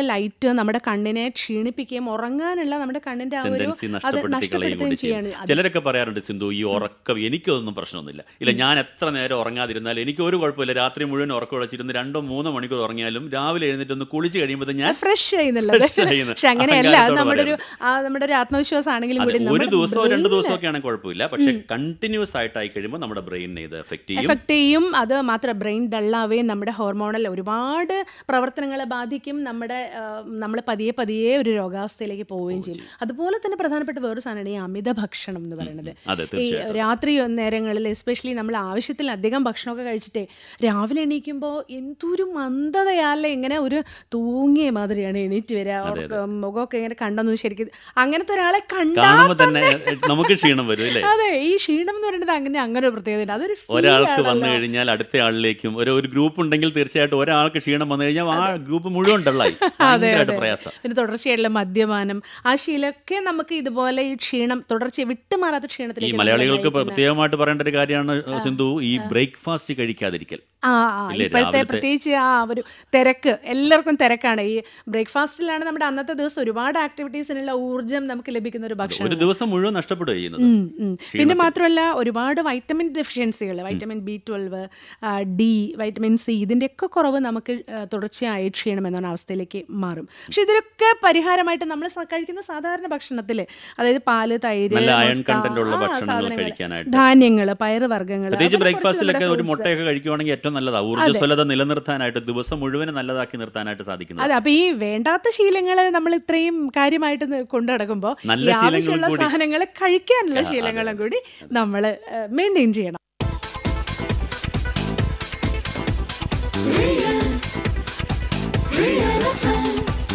ലൈറ്റ് നമ്മുടെ കണ്ണിനെ ക്ഷീണിപ്പിക്കുകയും ഉറങ്ങാനുള്ള നമ്മുടെ കണ്ണിന്റെ ആ ഒരു ടെൻഡൻസി അത് നഷ്ടപ്പെടുത്തി കളയുകയും നഷ്ടപ്പെടുത്തുകയും കൂടി ചെയ്യും ചെയ്യാണ് അത് ചിലരൊക്കെ പറയാറുണ്ട് സിന്ധു ഈ ഉറക്കം എനിക്കൊന്നും പ്രശ്നമൊന്നുമില്ല ഇല്ല ഞാൻ എത്ര നേരം ഉറങ്ങാതിരുന്നാലും എനിക്ക് ഒരു കുഴപ്പമില്ല രാത്രി മുഴുവൻ ഉറക്കം ഉളച്ചിരുന്ന് രണ്ടോ മൂന്നോ മണിക്കൂർ ഉറങ്ങിയാലും രാവിലെ എഴുന്നേറ്റ് ഒന്ന് കുളിച്ച് കഴിയുമ്പോൾ ഞാൻ ഫ്രഷ് ചെയ്യുന്നുള്ളത് Fresh ചെയ്യുന്നു. പക്ഷെ അങ്ങനെയല്ല അത് അഹങ്കാരത്തോടെ നമ്മുടെ ഒരു ആ, നമ്മുടെ ഒരു ആത്മവിശ്വാസം ആണെങ്കിലും അതെ, കൂടി ഒരു നമ്മുടെ ദിവസമോ രണ്ട് brain ദിവസമൊക്കെ ആണെങ്കിൽ കുഴപ്പമില്ല പക്ഷെ കണ്ടിന്യൂസ് ആയിട്ടായി കഴിയുമ്പോൾ നമ്മുടെ ബ്രെയിനിനെ ഇത് എഫക്ട് ചെയ്യും എഫക്റ്റ് ചെയ്യും അത് മാത്രം ബ്രെയിൻ ഡള്ളാവുകയും നമ്മുടെ ഹോർമോണൽ ഒരുപാട് പ്രവർത്തനങ്ങളെ ബാധിക്കും നമ്മുടെ നമ്മൾ പതിയെ പതിയെ ഒരു രോഗാവസ്ഥയിലേക്ക് പോവുകയും ചെയ്യും അതുപോലെ തന്നെ പ്രധാനപ്പെട്ട വേറൊരു സാധനമാണ് ഈ അമിത ഭക്ഷണം എന്ന് പറയുന്നത് അതെ ഈ തീർച്ചയായും രാത്രി നേരങ്ങളിൽ എസ്പെഷ്യലി നമ്മൾ ആവശ്യത്തിലധികം ഭക്ഷണമൊക്കെ കഴിച്ചിട്ടേ രാവിലെ എണീക്കുമ്പോൾ എന്തൊരു മന്ദതയാല്ലേ ഇങ്ങനെ ഒരു തൂങ്ങിയ മാതിരിയാണ് എണീറ്റ് വരിക അവർക്ക് മുഖമൊക്കെ ഇങ്ങനെ കണ്ടെന്നു ശരിക്കും അങ്ങനത്തെ ഒരാളെ കണ്ടാൽ കാണുമ്പോൾ തന്നെ നമുക്ക് ക്ഷീണം വരും അല്ലേ അതെ ഈ ക്ഷീണം എന്ന് പറയുന്നത് അങ്ങനെ അങ്ങനെ ഒരു പ്രത്യേകത അതൊരു feel ഒരാൾക്ക് വന്നു ആണല്ലോ. കഴിഞ്ഞാൽ അടുത്ത ആളിലേക്കും ഒരു ഒരു ഗ്രൂപ്പ് ഉണ്ടെങ്കിൽ തീർച്ചയായിട്ടും ഒരാൾക്ക് ക്ഷീണം വന്നു കഴിഞ്ഞാൽ ആ ഗ്രൂപ്പ് മുഴുവൻ ഡള്ളായി ഭയങ്കരമായിട്ട് പ്രയാസം പിന്നെ തുടർച്ചയായിട്ടുള്ള മദ്യപാനം ആ ശീലമൊക്കെ നമുക്ക് ഇതുപോലെ ഈ ക്ഷീണം തുടർച്ച വിട്ടുമാറാത്ത ഈ ക്ഷീണത്തിലേക്ക് മലയാളികൾക്ക് നമ്മളെ നയിക്കുന്ന- പ്രത്യേകമായിട്ട് പറയേണ്ട ഒരു കാര്യമാണ് സിന്ധു ഈ ബ്രേക്ക്ഫാസ്റ്റ് കഴിക്കാതിരിക്കൽ ആ ആ, ഇല്ലേ, ഇപ്പോഴത്തെ രാവിലത്തെ- പ്രത്യേകിച്ച് ആ ഒരു തിരക്ക് എല്ലാവർക്കും തിരക്കാണ് ഈ ബ്രേക്ക്ഫാസ്റ്റിലാണ് നമ്മുടെ അന്നത്തെ ദിവസം ഒരുപാട് ആക്ടിവിറ്റീസിനുള്ള ഊർജ്ജം നമുക്ക് ലഭിക്കുന്ന ഒരു ഭക്ഷണം ഒരു ദിവസം മുഴുവൻ നഷ്ടപ്പെടുക ചെയ്യുന്നത് ഉം, ഉം. പിന്നെ മാത്രമല്ല ഒരുപാട് വൈറ്റമിൻ ഡെഫിഷ്യൻസികൾ vitamin B twelve D vitamin C ഇതിൻ്റെയൊക്കെ കുറവ് നമുക്ക് ആ, തുടർച്ചയായി ക്ഷീണം എന്ന അവസ്ഥയിലേക്ക് മാറും പക്ഷെ ഇതിലൊക്കെ പരിഹാരമായിട്ട് നമ്മൾ സ- കഴിക്കുന്ന സാധാരണ ഭക്ഷണത്തിൽ അതായത് പാല് തൈര് നല്ല iron മുട്ട, content ഉള്ള ആ, ഭക്ഷണങ്ങൾ സാധനങ്ങൾ, കഴിക്കാനായിട്ട്. ധാന്യങ്ങൾ പയറുവർഗ്ഗങ്ങൾ പ്രത്യേകിച്ച് ബ്രേക്ക്ഫാസ്റ്റിലൊക്കെ ഒരു മുട്ടയൊക്കെ കഴിക്കുവാണെങ്കിൽ ഏറ്റവും നല്ലതാണ് ഊർജ്ജസ്വലത നിലനിർത്താനായിട്ട് ദിവസം മുഴുവൻ നല്ലതാക്കി നിർത്താനായിട്ട് സാധിക്കുന്നത് അതെ അപ്പൊ ഈ വേണ്ടാത്ത ശീലങ്ങൾ നമ്മൾ ഇത്രയും കാര്യമായിട്ട് ന- കൊണ്ടു നടക്കുമ്പോൾ നല്ല ഈ ശീലങ്ങൾ ആവശ്യമുള്ള കൂടി- സാധനങ്ങൾ കഴിക്കാനുള്ള ആ, അതെ, ശീലങ്ങളും കൂടി നമ്മൾ മെയിൻറ്റെയിൻ ചെയ്യണം Real FM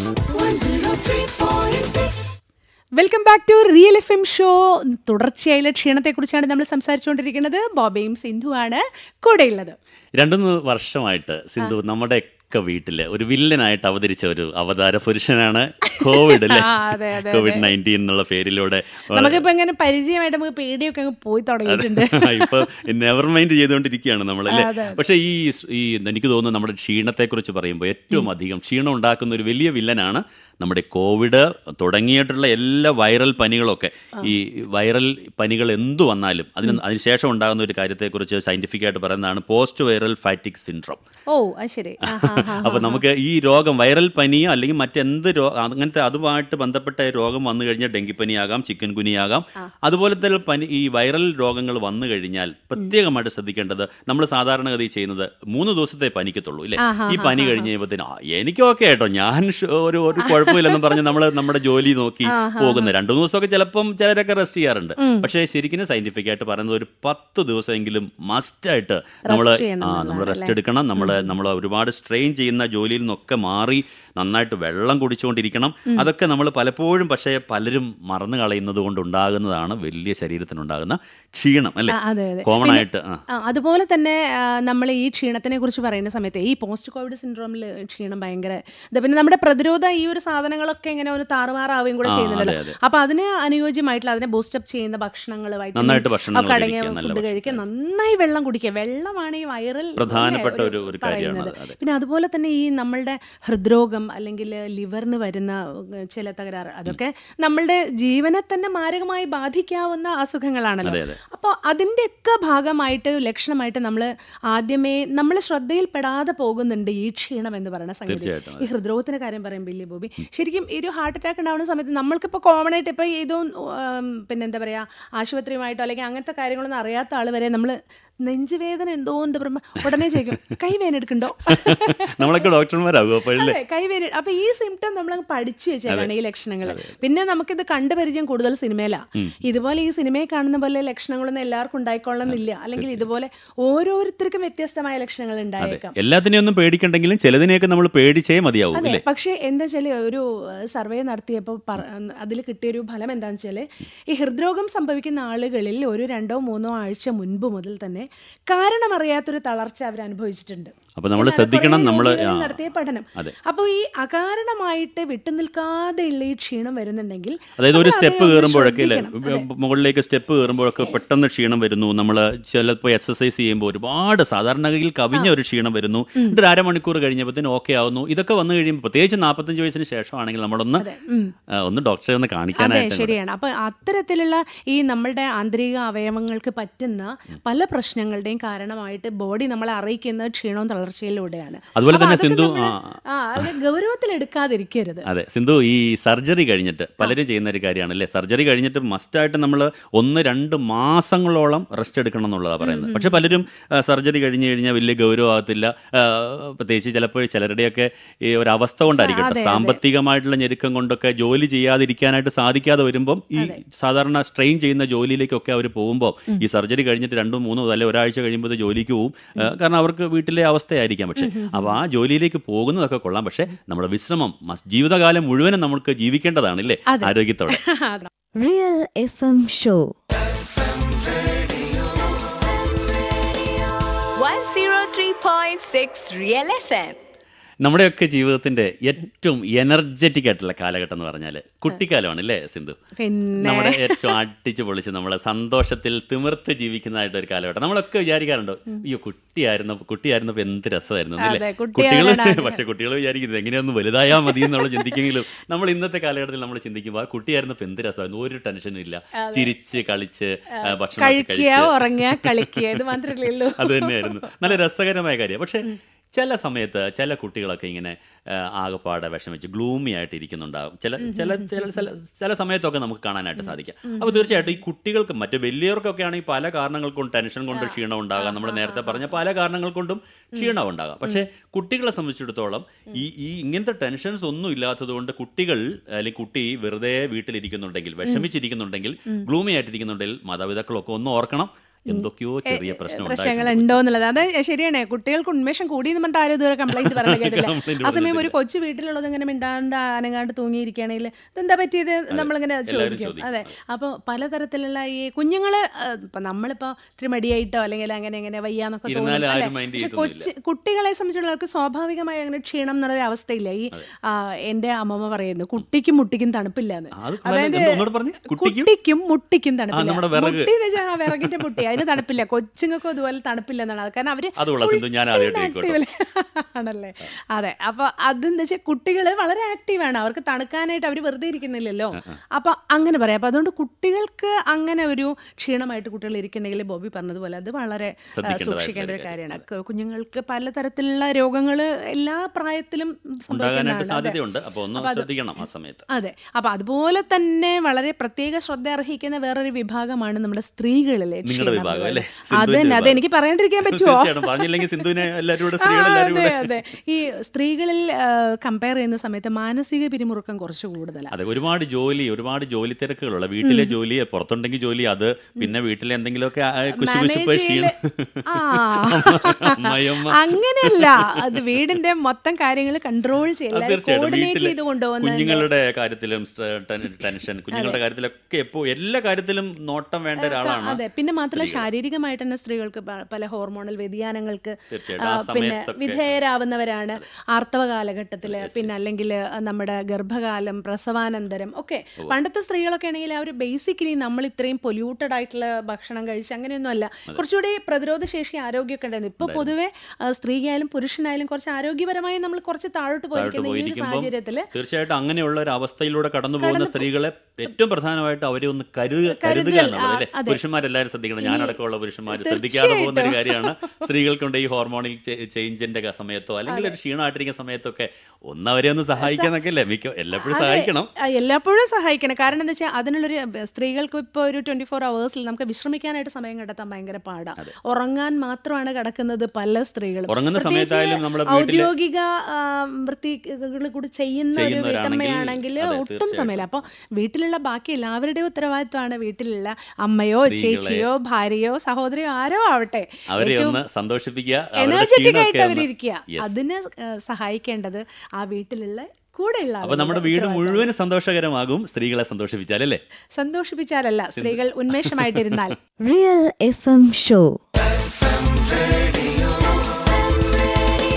103.6 welcome back to Real F M show തുടർച്ചയായുള്ള ക്ഷീണത്തെക്കുറിച്ചാണ് നമ്മൾ സംസാരിച്ചുകൊണ്ടിരിക്കുന്നത് ബോബയും സിന്ധുവാണ് കൂടെയുള്ളത് രണ്ടു മൂന്ന് വർഷമായിട്ട് സിന്ധു നമ്മുടെയൊക്കെ വീട്ടില് ഒരു വില്ലനായിട്ട് അവതരിച്ച ഒരു അവതാര പുരുഷനാണ് കോവിഡ് അല്ലേ ആ, അതെ, അതെ, കോവിഡ് നയൻറ്റീൻ എന്നുള്ള പേരിലൂടെ നമുക്കിപ്പോ ഇങ്ങനെ പരിചയമായിട്ട് നമുക്ക് പേടിയൊക്കെ അങ്ങ് പോയി തുടങ്ങിയിട്ടുണ്ട് ഇപ്പൊ നെവർ മൈൻഡ് ചെയ്തുകൊണ്ടിരിക്കുകയാണ് നമ്മളല്ലേ അതെ, പക്ഷേ ഈ സ്- ഈ എനിക്ക് തോന്നുന്നു നമ്മുടെ ക്ഷീണത്തെക്കുറിച്ച് പറയുമ്പോൾ ഏറ്റവും അധികം ക്ഷീണം ഉണ്ടാക്കുന്ന ഒരു വലിയ വില്ലനാണ് നമ്മുടെ കോവിഡ് തുടങ്ങിയിട്ടുള്ള എല്ലാ വൈറൽ പനികളൊക്കെ ഈ വൈറൽ പനികൾ എന്തു വന്നാലും അതിന് അതിനുശേഷം ഉണ്ടാകുന്ന ഒരു കാര്യത്തെക്കുറിച്ച് സയന്റിഫിക് ആയിട്ട് പറയുന്നതാണ് പോസ്റ്റ് വൈറൽ ഫാറ്റിക് സിൻഡ്രോം ഓ അത് ശരി ആ, ആ, ആ, അപ്പൊ നമുക്ക് ഈ രോഗം വൈറൽ പനിയോ അല്ലെങ്കിൽ മറ്റെന്ത് രോ അങ്ങനത്തെ അതുമായിട്ട് ബന്ധപ്പെട്ട രോഗം വന്നു കഴിഞ്ഞാൽ ഡെങ്കിപ്പനിയാകാം ചിക്കൻ കുനിയാകാം അതുപോലത്തെ പനി ഈ വൈറൽ രോഗങ്ങൾ വന്നു കഴിഞ്ഞാൽ പ്രത്യേകമായിട്ട് ശ്രദ്ധിക്കേണ്ടത് നമ്മൾ സാധാരണഗതി ചെയ്യുന്നത് മൂന്ന് ദിവസത്തെ പനിക്കത്തുള്ളൂ ഇല്ലേ ഈ പനി കഴിഞ്ഞ് കഴിയുമ്പോഴത്തേനും "ആ, എനിക്ക് ഓക്കെ കേട്ടോ ഞാൻ ഷ് ഒരു ഒരു കുഴപ്പമില്ലെന്നും പറഞ്ഞ് നമ്മൾ നമ്മുടെ ജോലി നോക്കി പോകുന്ന രണ്ടു ദിവസമൊക്കെ ചിലപ്പം ചിലരൊക്കെ റെസ്റ്റ് ചെയ്യാറുണ്ട് പക്ഷേ ശരിക്കും സയന്റിഫിക് ആയിട്ട് പറയുന്നത് ഒരു പത്ത് ദിവസമെങ്കിലും മസ്റ്റായിട്ട് നമ്മൾ ചെയ്യണം ആ നമ്മൾ റെസ്റ്റ് എടുക്കണം നമ്മൾ നമ്മൾ ഒരുപാട് സ്ട്രെയിൻ ചെയ്യുന്ന ജോലിയിൽ നിന്നൊക്കെ മാറി നന്നായിട്ട് വെള്ളം കുടിച്ചുകൊണ്ടിരിക്കണം അതൊക്കെ നമ്മൾ പലപ്പോഴും പക്ഷേ പലരും മറന്നു കളയുന്നത് കൊണ്ട് ഉണ്ടാകുന്നതാണ് വലിയ ശരീരത്തിനുണ്ടാകുന്ന ക്ഷീണം അല്ലേ ആ, അതെ, അതെ. കോമൺ പിന്നെ- ആയിട്ട് ആ ആ, അതുപോലെ തന്നെ നമ്മൾ ഈ ക്ഷീണത്തിനെ കുറിച്ച് പറയുന്ന സമയത്ത് ഈ പോസ്റ്റ് കോവിഡ് സിൻഡ്രോമിൽ ക്ഷീണം ഭയങ്കര ഇത് പിന്നെ നമ്മുടെ പ്രതിരോധ ഈ ഒരു സാധനങ്ങളൊക്കെ ഇങ്ങനെ ഒരു താറുമാറാവുകയും കൂടെ ആ, ചെയ്യുന്നുണ്ടല്ലോ അതെ, അതെ. അപ്പൊ അതിന് അനുയോജ്യമായിട്ടുള്ള അതിനെ ബൂസ്റ്റപ്പ് ചെയ്യുന്ന ഭക്ഷണങ്ങൾ നന്നായിട്ട് ഭക്ഷണങ്ങൾ ഒക്കെ അടങ്ങിയ കഴിക്കുക, നല്ല ഫുഡ് കഴിക്കുക നന്നായി വെള്ളം കുടിക്കുക വെള്ളമാണ് ഈ വൈറൽ പ്രധാനപ്പെട്ട ഒരു- ഒരു കാര്യമാണ് അത്, അതെ. പിന്നെ അതുപോലെ തന്നെ ഈ നമ്മളുടെ ഹൃദ്രോഗം അല്ലെങ്കിൽ ലിവറിന് വരുന്ന ഉം, ചില തകരാറ് അതൊക്കെ നമ്മളുടെ ജീവനെ തന്നെ മാരകമായി ബാധിക്കാവുന്ന അസുഖങ്ങളാണല്ലോ അതെ, അതെ. അപ്പോൾ അതിൻ്റെയൊക്കെ ഭാഗമായിട്ട് ലക്ഷണമായിട്ട് നമ്മൾ ആദ്യമേ നമ്മൾ ശ്രദ്ധയിൽപ്പെടാതെ പോകുന്നുണ്ട് ഈ ക്ഷീണം എന്ന് പറയുന്ന സംഗതി തീർച്ചയായിട്ടും, ഈ ഹൃദ്രോഗത്തിന്റെ കാര്യം പറയുമ്പോൾ ഇല്ലേ ബോബി ശരിക്കും ഈ ഒരു ഹാർട്ട് അറ്റാക്ക് ഉണ്ടാവുന്ന സമയത്ത് നമ്മൾക്കിപ്പോൾ കോമൺ ആയിട്ട് ഇപ്പോൾ ഏതോ ഉം, പിന്നെ എന്താ പറയുക ആശുപത്രിയുമായിട്ടോ അല്ലെങ്കിൽ അങ്ങനത്തെ കാര്യങ്ങളൊന്നും അറിയാത്ത ആൾ വരെ നമ്മൾ നെഞ്ചുവേദന എന്തോ എന്ന് പറയുമ്പോൾ ഉടനെ ചോദിക്കും കൈ വേദന എടുക്കണ്ടോ നമ്മളൊക്കെ ഡോക്ടർമാരാകും അപ്പോഴല്ലേ അതെ കൈവേദന അപ്പൊ ഈ സിംറ്റം നമ്മൾ പഠിച്ചു വെച്ചാലാണ് ഈ ലക്ഷണങ്ങൾ പിന്നെ നമുക്കിത് കണ്ടുപരിചയം കൂടുതൽ സിനിമയിലാ ഇതുപോലെ ഈ സിനിമയിൽ കാണുന്ന പോലെ ലക്ഷണങ്ങളൊന്നും എല്ലാവർക്കും ഉണ്ടായിക്കൊള്ളുന്നില്ല അല്ലെങ്കിൽ ഇതുപോലെ ഓരോരുത്തർക്കും വ്യത്യസ്തമായ ലക്ഷണങ്ങൾ ഉണ്ടായേക്കാം എല്ലാത്തിനെയും ഒന്നും പേടിക്കണ്ടെങ്കിലും ചിലതിനെയൊക്കെ നമ്മൾ പേടിച്ചേ മതിയാവും അതെ അല്ലേ പക്ഷേ എന്താ വെച്ചാൽ ഒരു സർവേ നടത്തിയപ്പോൾ അതിൽ കിട്ടിയൊരു ഫലം എന്താണെന്ന് വെച്ചാൽ ഈ ഹൃദ്രോഗം സംഭവിക്കുന്ന ആളുകളിൽ ഒരു രണ്ടോ മൂന്നോ ആഴ്ച മുൻപ് മുതൽ തന്നെ കാരണമറിയാത്തൊരു തളർച്ച അവർ അനുഭവിച്ചിട്ടുണ്ട് അപ്പൊ നമ്മൾ എന്നാണ് ശ്രദ്ധിക്കണം കുറേ നമ്മൾ രോഗികളിൽ നടത്തിയ പഠനം അതെ. അപ്പോൾ ഈ അകാരണമായിട്ട് വിട്ടുനിൽക്കാതെയുള്ള ഈ ക്ഷീണം വരുന്നുണ്ടെങ്കിൽ അതായത് ഒരു നമ്മൾ സ്റ്റെപ്പ് അതിനെ ഒന്ന് കയറുമ്പോഴൊക്കെ ഇല്ലേ ശ്രദ്ധിക്കണം. അതെ. മുകളിലേക്ക് സ്റ്റെപ്പ് കയറുമ്പോഴൊക്കെ പെട്ടെന്ന് ക്ഷീണം വരുന്നു നമ്മൾ ചിലപ്പോൾ എക്സസൈസ് ചെയ്യുമ്പോൾ ഒരുപാട് സാധാരണഗതിയിൽ കവിഞ്ഞ ഒരു ക്ഷീണം വരുന്നു എന്നിട്ട് ഒരു അരമണിക്കൂർ കഴിഞ്ഞപ്പോഴത്തേനും ഓക്കെ ആവുന്നു ഇതൊക്കെ വന്നു കഴിയുമ്പോൾ പ്രത്യേകിച്ച് നാൽപ്പത്തഞ്ച് വയസ്സിന് ശേഷമാണെങ്കിൽ നമ്മളൊന്ന് ഉം. ആ, ഒന്ന് ഡോക്ടറെ ഒന്ന് അതെ കാണിക്കാനായിട്ട് ശരിയാണ് അപ്പൊ അത്തരത്തിലുള്ള ഈ നമ്മളുടെ ആന്തരിക അവയവങ്ങൾക്ക് പറ്റുന്ന പല പ്രശ്നങ്ങളുടെയും കാരണമായിട്ട് ബോഡി നമ്മളെ അറിയിക്കുന്ന ക്ഷീണവും തളർച്ചയിലൂടെയാണ് അതുപോലെ അപ്പൊ തന്നെ അതൊക്കെ സിന്ധു, നമ്മള് ആ. ആ അത് ഗൗരവത്തിൽ എടുക്കാതിരിക്കരുത് അതെ സിന്ധു ഈ സർജറി കഴിഞ്ഞിട്ട് പലരും ചെയ്യുന്ന ഒരു കാര്യമാണ് അല്ലേ സർജറി കഴിഞ്ഞിട്ട് മസ്റ്റായിട്ട് നമ്മൾ ഒന്ന് രണ്ട് മാസങ്ങളോളം റെസ്റ്റ് എടുക്കണം എന്നുള്ളതാണ് പറയുന്നത് പക്ഷെ പലരും സർജറി കഴിഞ്ഞ് കഴിഞ്ഞാൽ വലിയ ഗൗരവമാകത്തില്ല ആ, പ്രത്യേകിച്ച് ചിലപ്പോൾ ചിലരുടെയൊക്കെ ഈ ഒരു അവസ്ഥ കൊണ്ടായിരിക്കും കേട്ടോ. അതെ, അതെ. സാമ്പത്തികമായിട്ടുള്ള ഞെരുക്കം കൊണ്ടൊക്കെ ജോലി ചെയ്യാതിരിക്കാനായിട്ട് സാധിക്കാതെ വരുമ്പം ഈ സാധാരണ സ്ട്രെയിൻ ചെയ്യുന്ന ജോലിയിലേക്കൊക്കെ അവർ പോകുമ്പോൾ ഈ സർജറി കഴിഞ്ഞിട്ട് രണ്ടോ മൂന്നോ അല്ലെ ഒരാഴ്ച കഴിയുമ്പോൾ ജോലിക്ക് പോകും ആ, കാരണം അവർക്ക് വീട്ടിലെ അവസ്ഥയായിരിക്കാം പക്ഷേ അപ്പോൾ ആ ജോലിയിലേക്ക് പോകുന്നതൊക്കെ കൊള്ളാം പക്ഷേ നമ്മുടെ വിശ്രമം മസ്- ജീവിതകാലം മുഴുവനും നമുക്ക് ജീവിക്കേണ്ടതാണ് അല്ലേ അതെ. ആരോഗ്യത്തോടെ Real FM Show. 103.6 Real FM. നമ്മുടെയൊക്കെ ജീവിതത്തിന്റെ ഏറ്റവും എനർജറ്റിക് ആയിട്ടുള്ള കാലഘട്ടം എന്ന് പറഞ്ഞാൽ കുട്ടിക്കാലമാണ് അല്ലേ സിന്ധു പിന്നെ നമ്മുടെ ഏറ്റവും അടിച്ചു പൊളിച്ച് നമ്മളെ സന്തോഷത്തിൽ തിമിർത്ത് ജീവിക്കുന്നതായിട്ട് ഒരു കാലഘട്ടം നമ്മളൊക്കെ വിചാരിക്കാറുണ്ടോ അയ്യോ കുട്ടിയായിരുന്നു കുട്ടിയായിരുന്നപ്പോൾ എന്ത് രസമായിരുന്നു അതെ, അല്ലേ കുട്ടിയാകാൻ കുട്ടികൾ ആഗ്രഹം. പക്ഷെ കുട്ടികൾ വിചാരിക്കുന്നത് എങ്ങനെയൊന്ന് വലുതായാൽ മതി എന്നുള്ള ചിന്തിക്കെങ്കിലും നമ്മൾ ഇന്നത്തെ കാലഘട്ടത്തിൽ നമ്മൾ ചിന്തിക്കുമ്പോൾ ആ കുട്ടിയായിരുന്നപ്പോൾ എന്ത് രസമായിരുന്നു ഒരു ടെൻഷനും ഇല്ല ചിരിച്ച് കളിച്ച് ആ, ഭക്ഷണം കഴിക്കുക ഉറങ്ങുക കളിക്കുക ഇത് മാത്രമല്ലേ ഉള്ളൂ അത് തന്നെയായിരുന്നു നല്ല രസകരമായ കാര്യം പക്ഷേ ചില സമയത്ത് ചില കുട്ടികളൊക്കെ ഇങ്ങനെ ആ, ആകെപ്പാടെ വിഷമിച്ച് ഗ്ലൂമി ആയിട്ട് ഇരിക്കുന്നുണ്ടാകും ചില ചില ചില ചില- ചില സമയത്തൊക്കെ നമുക്ക് കാണാനായിട്ട് സാധിക്കാം അപ്പോൾ തീർച്ചയായിട്ടും ഈ കുട്ടികൾക്ക് മറ്റ് വലിയവർക്കൊക്കെ ആണെങ്കിൽ പല കാരണങ്ങൾ കൊണ്ട് ടെൻഷൻ കൊണ്ട് ക്ഷീണം ഉണ്ടാകാം നമ്മൾ നേരത്തെ പറഞ്ഞ പല കാരണങ്ങൾ കൊണ്ടും ക്ഷീണം ഉണ്ടാകാം പക്ഷേ കുട്ടികളെ സംബന്ധിച്ചിടത്തോളം ഈ ഈ ഇങ്ങനത്തെ ടെൻഷൻസ് ഒന്നും ഇല്ലാത്തത് കൊണ്ട് കുട്ടികൾ അല്ലെങ്കിൽ കുട്ടി വെറുതെ വീട്ടിലിരിക്കുന്നുണ്ടെങ്കിൽ വിഷമിച്ചിരിക്കുന്നുണ്ടെങ്കിൽ ഗ്ലൂമി ആയിട്ടിരിക്കുന്നുണ്ടെങ്കിൽ മാതാപിതാക്കളൊക്കെ ഒന്ന് ഓർക്കണം എന്തൊക്കെയോ ചെറിയ പ്രശ്നം പ്രശ്നങ്ങൾ ഉണ്ടായിട്ടുണ്ട്. ഉണ്ടോ എന്നുള്ളത് അത് ശരിയാണ് കുട്ടികൾക്ക് ഉന്മേഷം കൂടി എന്ന് പറഞ്ഞിട്ട് ആരും ഇതുവരെ കംപ്ലൈന്റ് പറഞ്ഞു കേട്ടില്ല Complaint ആ സമയം ഒരു പറഞ്ഞിട്ടില്ല. കൊച്ചു വീട്ടിലുള്ളത് ഇങ്ങനെ മിണ്ടാണ്ട് അനങ്ങാണ്ട് തൂങ്ങിയിരിക്കുകയാണെങ്കിൽ ഇതെന്താ പറ്റിയത് നമ്മളിങ്ങനെ എല്ലാവരും ചോദിക്കും ചോദിക്കും. അതെ അപ്പോൾ പലതരത്തിലുള്ള ഈ കുഞ്ഞുങ്ങൾ ഇപ്പം നമ്മളിപ്പോൾ ഇത്തിരി മടിയായിട്ടോ അല്ലെങ്കിൽ അങ്ങനെ അങ്ങനെ വയ്യാന്നൊക്കെ ഇരുന്നാലും തോന്നും ആരും അല്ലേ? mind പക്ഷെ ചെയ്യത്തൊന്നുമില്ല. കൊച്ചു കുട്ടികളെ സംബന്ധിച്ചുള്ളവർക്ക് സ്വാഭാവികമായി അങ്ങനെ ക്ഷീണം എന്നുള്ളൊരു അവസ്ഥയില്ല ഈ ആ, എൻ്റെ അമ്മമ്മ പറയുന്നു കുട്ടിക്കും മുട്ടിക്കും തണുപ്പില്ല എന്ന് അത് വളരെ- എന്താ ഒന്നുകൂടെ പറഞ്ഞേ? കുട്ടിക്കും? കുട്ടിക്കും മുട്ടിക്കും തണുപ്പില്ല നമ്മുടെ വിറക്. മുട്ടി എന്ന് വെച്ചാൽ ആ വിറകിന്റെ മുട്ടി അതിന് തണുപ്പില്ല കൊച്ചുങ്ങൾക്കും അതുപോലെ തണുപ്പില്ല എന്നാണ് അത് കാരണം അവര് അതുള്ള സിന്ധു ഞാൻ ആദ്യമായിട്ട് കേൾക്കോട്ടോ. active ആണല്ലേ അതെ അപ്പൊ അതെന്താ വെച്ചാൽ കുട്ടികൾ വളരെ ആക്റ്റീവാണ് അവർക്ക് തണുക്കാനായിട്ട് അവർ വെറുതെ ഇരിക്കുന്നില്ലല്ലോ അപ്പൊ അങ്ങനെ പറയാം അപ്പൊ അതുകൊണ്ട് കുട്ടികൾക്ക് അങ്ങനെ ഒരു ക്ഷീണമായിട്ട് കുട്ടികൾ ഇരിക്കണമെങ്കിൽ ബോബി പറഞ്ഞതുപോലെ അത് വളരെ ആ, ശ്രദ്ധിക്കേണ്ടതായിട്ടുള്ള സൂക്ഷിക്കേണ്ട ഒരു ഒരു കാര്യമാണ് ക- കുഞ്ഞുങ്ങൾക്ക് പലതരത്തിലുള്ള രോഗങ്ങൾ എല്ലാ പ്രായത്തിലും ഉണ്ടാകാനായിട്ട് സംഭവിക്കുന്നതാണ് അതെ. സാധ്യതയുണ്ട് അപ്പോൾ ഒന്ന് ശ്രദ്ധിക്കണം ആ സമയത്ത് അതെ അപ്പൊ അതുപോലെ തന്നെ വളരെ പ്രത്യേക ശ്രദ്ധ അർഹിക്കുന്ന വേറൊരു വിഭാഗമാണ് നമ്മുടെ സ്ത്രീകളിലെ നിങ്ങളുടെ ക്ഷീണം വിഭാഗം എന്ന് അല്ലേ? പറയുന്നത്. സിന്ധുവിന്റെ അതന്നെ അത് വിഭാഗം. എനിക്ക് പറയാണ്ടിരിക്കാൻ പറ്റുമോ തീർച്ചയായിട്ടും പറഞ്ഞില്ലെങ്കിൽ സിന്ധുവിനെ എല്ലാവരും കൂടെ ആ, സ്ത്രീകൾ എല്ലാവരും അതെ കൂടെ അതെ ഈ സ്ത്രീകളിൽ കമ്പയർ ചെയ്യുന്ന സമയത്ത് മാനസിക പിരിമുറുക്കം കുറച്ച് കൂടുതലാണ് അതെ ഒരുപാട് ജോലി ഒരുപാട് ജോലി തിരക്കുകളുള്ള വീട്ടിലെ ജോലി പുറത്തുണ്ടെങ്കിൽ ജോലി അത് പിന്നെ വീട്ടിലെ എന്തെങ്കിലുമൊക്കെ ആ, കുശുകുശുപ്പ് Manage ക്ഷീണം ചെയ്യല്- ആ. അമ്മയമ്മ അങ്ങനെയല്ല അത് വീടിന്റെ മൊത്തം കാര്യങ്ങൾ കൺട്രോൾ അത് ചെയ്യില്ല തീർച്ചയായിട്ടും കോർഡിനേറ്റ് വീട്ടിലെ ചെയ്ത് കൊണ്ടുപോകുന്ന കുഞ്ഞുങ്ങളുടെ കാര്യത്തിലും സ്ട്ര- ടെൻ- ടെൻഷൻ കുഞ്ഞുങ്ങളുടെ കാര്യത്തിലൊക്കെ എപ്പോ എല്ലാ കാര്യത്തിലും നോട്ടം വേണ്ട ഒരാളാണ് അതെ പിന്നെ മാത്രമല്ല ശാരീരികമായിട്ട് തന്നെ സ്ത്രീകൾക്ക് പ- പല ഹോർമോണൽ വ്യതിയാനങ്ങൾക്ക് തീർച്ചയായിട്ടും ആ ആ, പിന്നെ സമയത്തൊക്കെ വിധേയരാവുന്നവരാണ് ആർത്തവ കാലഘട്ടത്തിൽ പിന്നെ അല്ലെങ്കിൽ നമ്മുടെ ഗർഭകാലം പ്രസവാനന്തരം ഒക്കെ പണ്ടത്തെ സ്ത്രീകളൊക്കെ ആണെങ്കിൽ അവർ ബേസിക്കലി നമ്മൾ ഇത്രയും പൊല്യൂട്ടഡ് ആയിട്ടുള്ള ഭക്ഷണം കഴിച്ച് അങ്ങനെയൊന്നും അല്ല കുറച്ചുകൂടി പ്രതിരോധ ശേഷി ആരോഗ്യമൊക്കെ ഉണ്ടായിരുന്നു ഇപ്പോൾ പൊതുവെ ആ, സ്ത്രീയായാലും പുരുഷനായാലും കുറച്ച് ആരോഗ്യപരമായി നമ്മൾ കുറച്ച് താഴോട്ട് താഴോട്ട് പോയിരിക്കുന്ന ഈ ഒരു പോയിരിക്കുമ്പോൾ സാഹചര്യത്തിൽ തീർച്ചയായിട്ടും അങ്ങനെയുള്ള ഒരു അവസ്ഥയിലൂടെ കടന്നു പോകുന്ന സ്ത്രീകളെ ഏറ്റവും പ്രധാനമായിട്ട് അവരെ ഒന്ന് കരുതുക കരുതുക എന്നുള്ളത് അല്ലേ അതെ. പുരുഷന്മാരെല്ലാവരും ശ്രദ്ധിക്കണം ഞാനടക്കമുള്ള പുരുഷന്മാർ ശ്രദ്ധിക്കാതെ പോകുന്ന ഒരു കാര്യമാണ് സ്ത്രീകൾക്കുണ്ട് ഈ ഹോർമോണിൽ ചേഞ്ചിന്റെ സമയത്തോ അല്ലെങ്കിൽ ഒരു ക്ഷീണമായിട്ടിരിക്കുന്ന സമയത്തൊക്കെ ഒന്ന് അവരെ ഒന്ന് സഹായിക്കാന്നൊക്കെ അല്ലേ മിക്ക എല്ലാപ്പോഴും സഹായിക്കണം ആ, എല്ലായ്പ്പോഴും സഹായിക്കണം കാരണം എന്താ വെച്ചാൽ അതിനുള്ളൊരു ബ- സ്ത്രീകൾക്ക് ഇപ്പോൾ ഒരു ട്വന്റി ഫോർ അവേഴ്സിൽ നമുക്ക് വിശ്രമിക്കാനായിട്ട് സമയം കണ്ടെത്താൻ ഭയങ്കര പാടാണ് ഉറങ്ങാൻ മാത്രമാണ് കിടക്കുന്നത് പല സ്ത്രീകളും ഉറങ്ങുന്ന പ്രത്യേകിച്ച് സമയത്തായാലും നമ്മുടെ വീട്ടില് ഔദ്യോഗിക വൃത്തികൾ കൂടി ചെയ്യുന്ന ഒരു ചെയ്യുന്നവരാണെങ്കിൽ വീട്ടമ്മയാണെങ്കിൽ അതെ, ഒട്ടും തീർച്ചയായിട്ടും. സമയമില്ല അപ്പോൾ വീട്ടിലുള്ള ബാക്കി എല്ലാവരുടെയും ഉത്തരവാദിത്വമാണ് വീട്ടിലുള്ള അമ്മയോ ചേച്ചിയോ ഭാര്യയോ സഹോദരിയോ ആരോ ആവട്ടെ അവരെ ഏറ്റവും ഒന്ന് സന്തോഷിപ്പിക്കുക അവരുടെ എനർജറ്റിക് ക്ഷീണമൊക്കെ ആയിട്ട് ഒന്ന് അവരിയ്ക്കുക Yes. അതിനെ ഏഹ്, സഹായിക്കേണ്ടത് ആ വീട്ടിലുള്ള കൂടെയുള്ള അപ്പൊ നമ്മുടെ ആളുകളുടെ വീട് ഉത്തരവാദിത്തമാണ്. മുഴുവൻ സന്തോഷകരമാകും സ്ത്രീകളെ സന്തോഷിപ്പിച്ചാലല്ലേ സന്തോഷിപ്പിച്ചാലല്ല സ്ത്രീകൾ ഉന്മേഷമായിട്ടിരുന്നാൽ Real FM Show.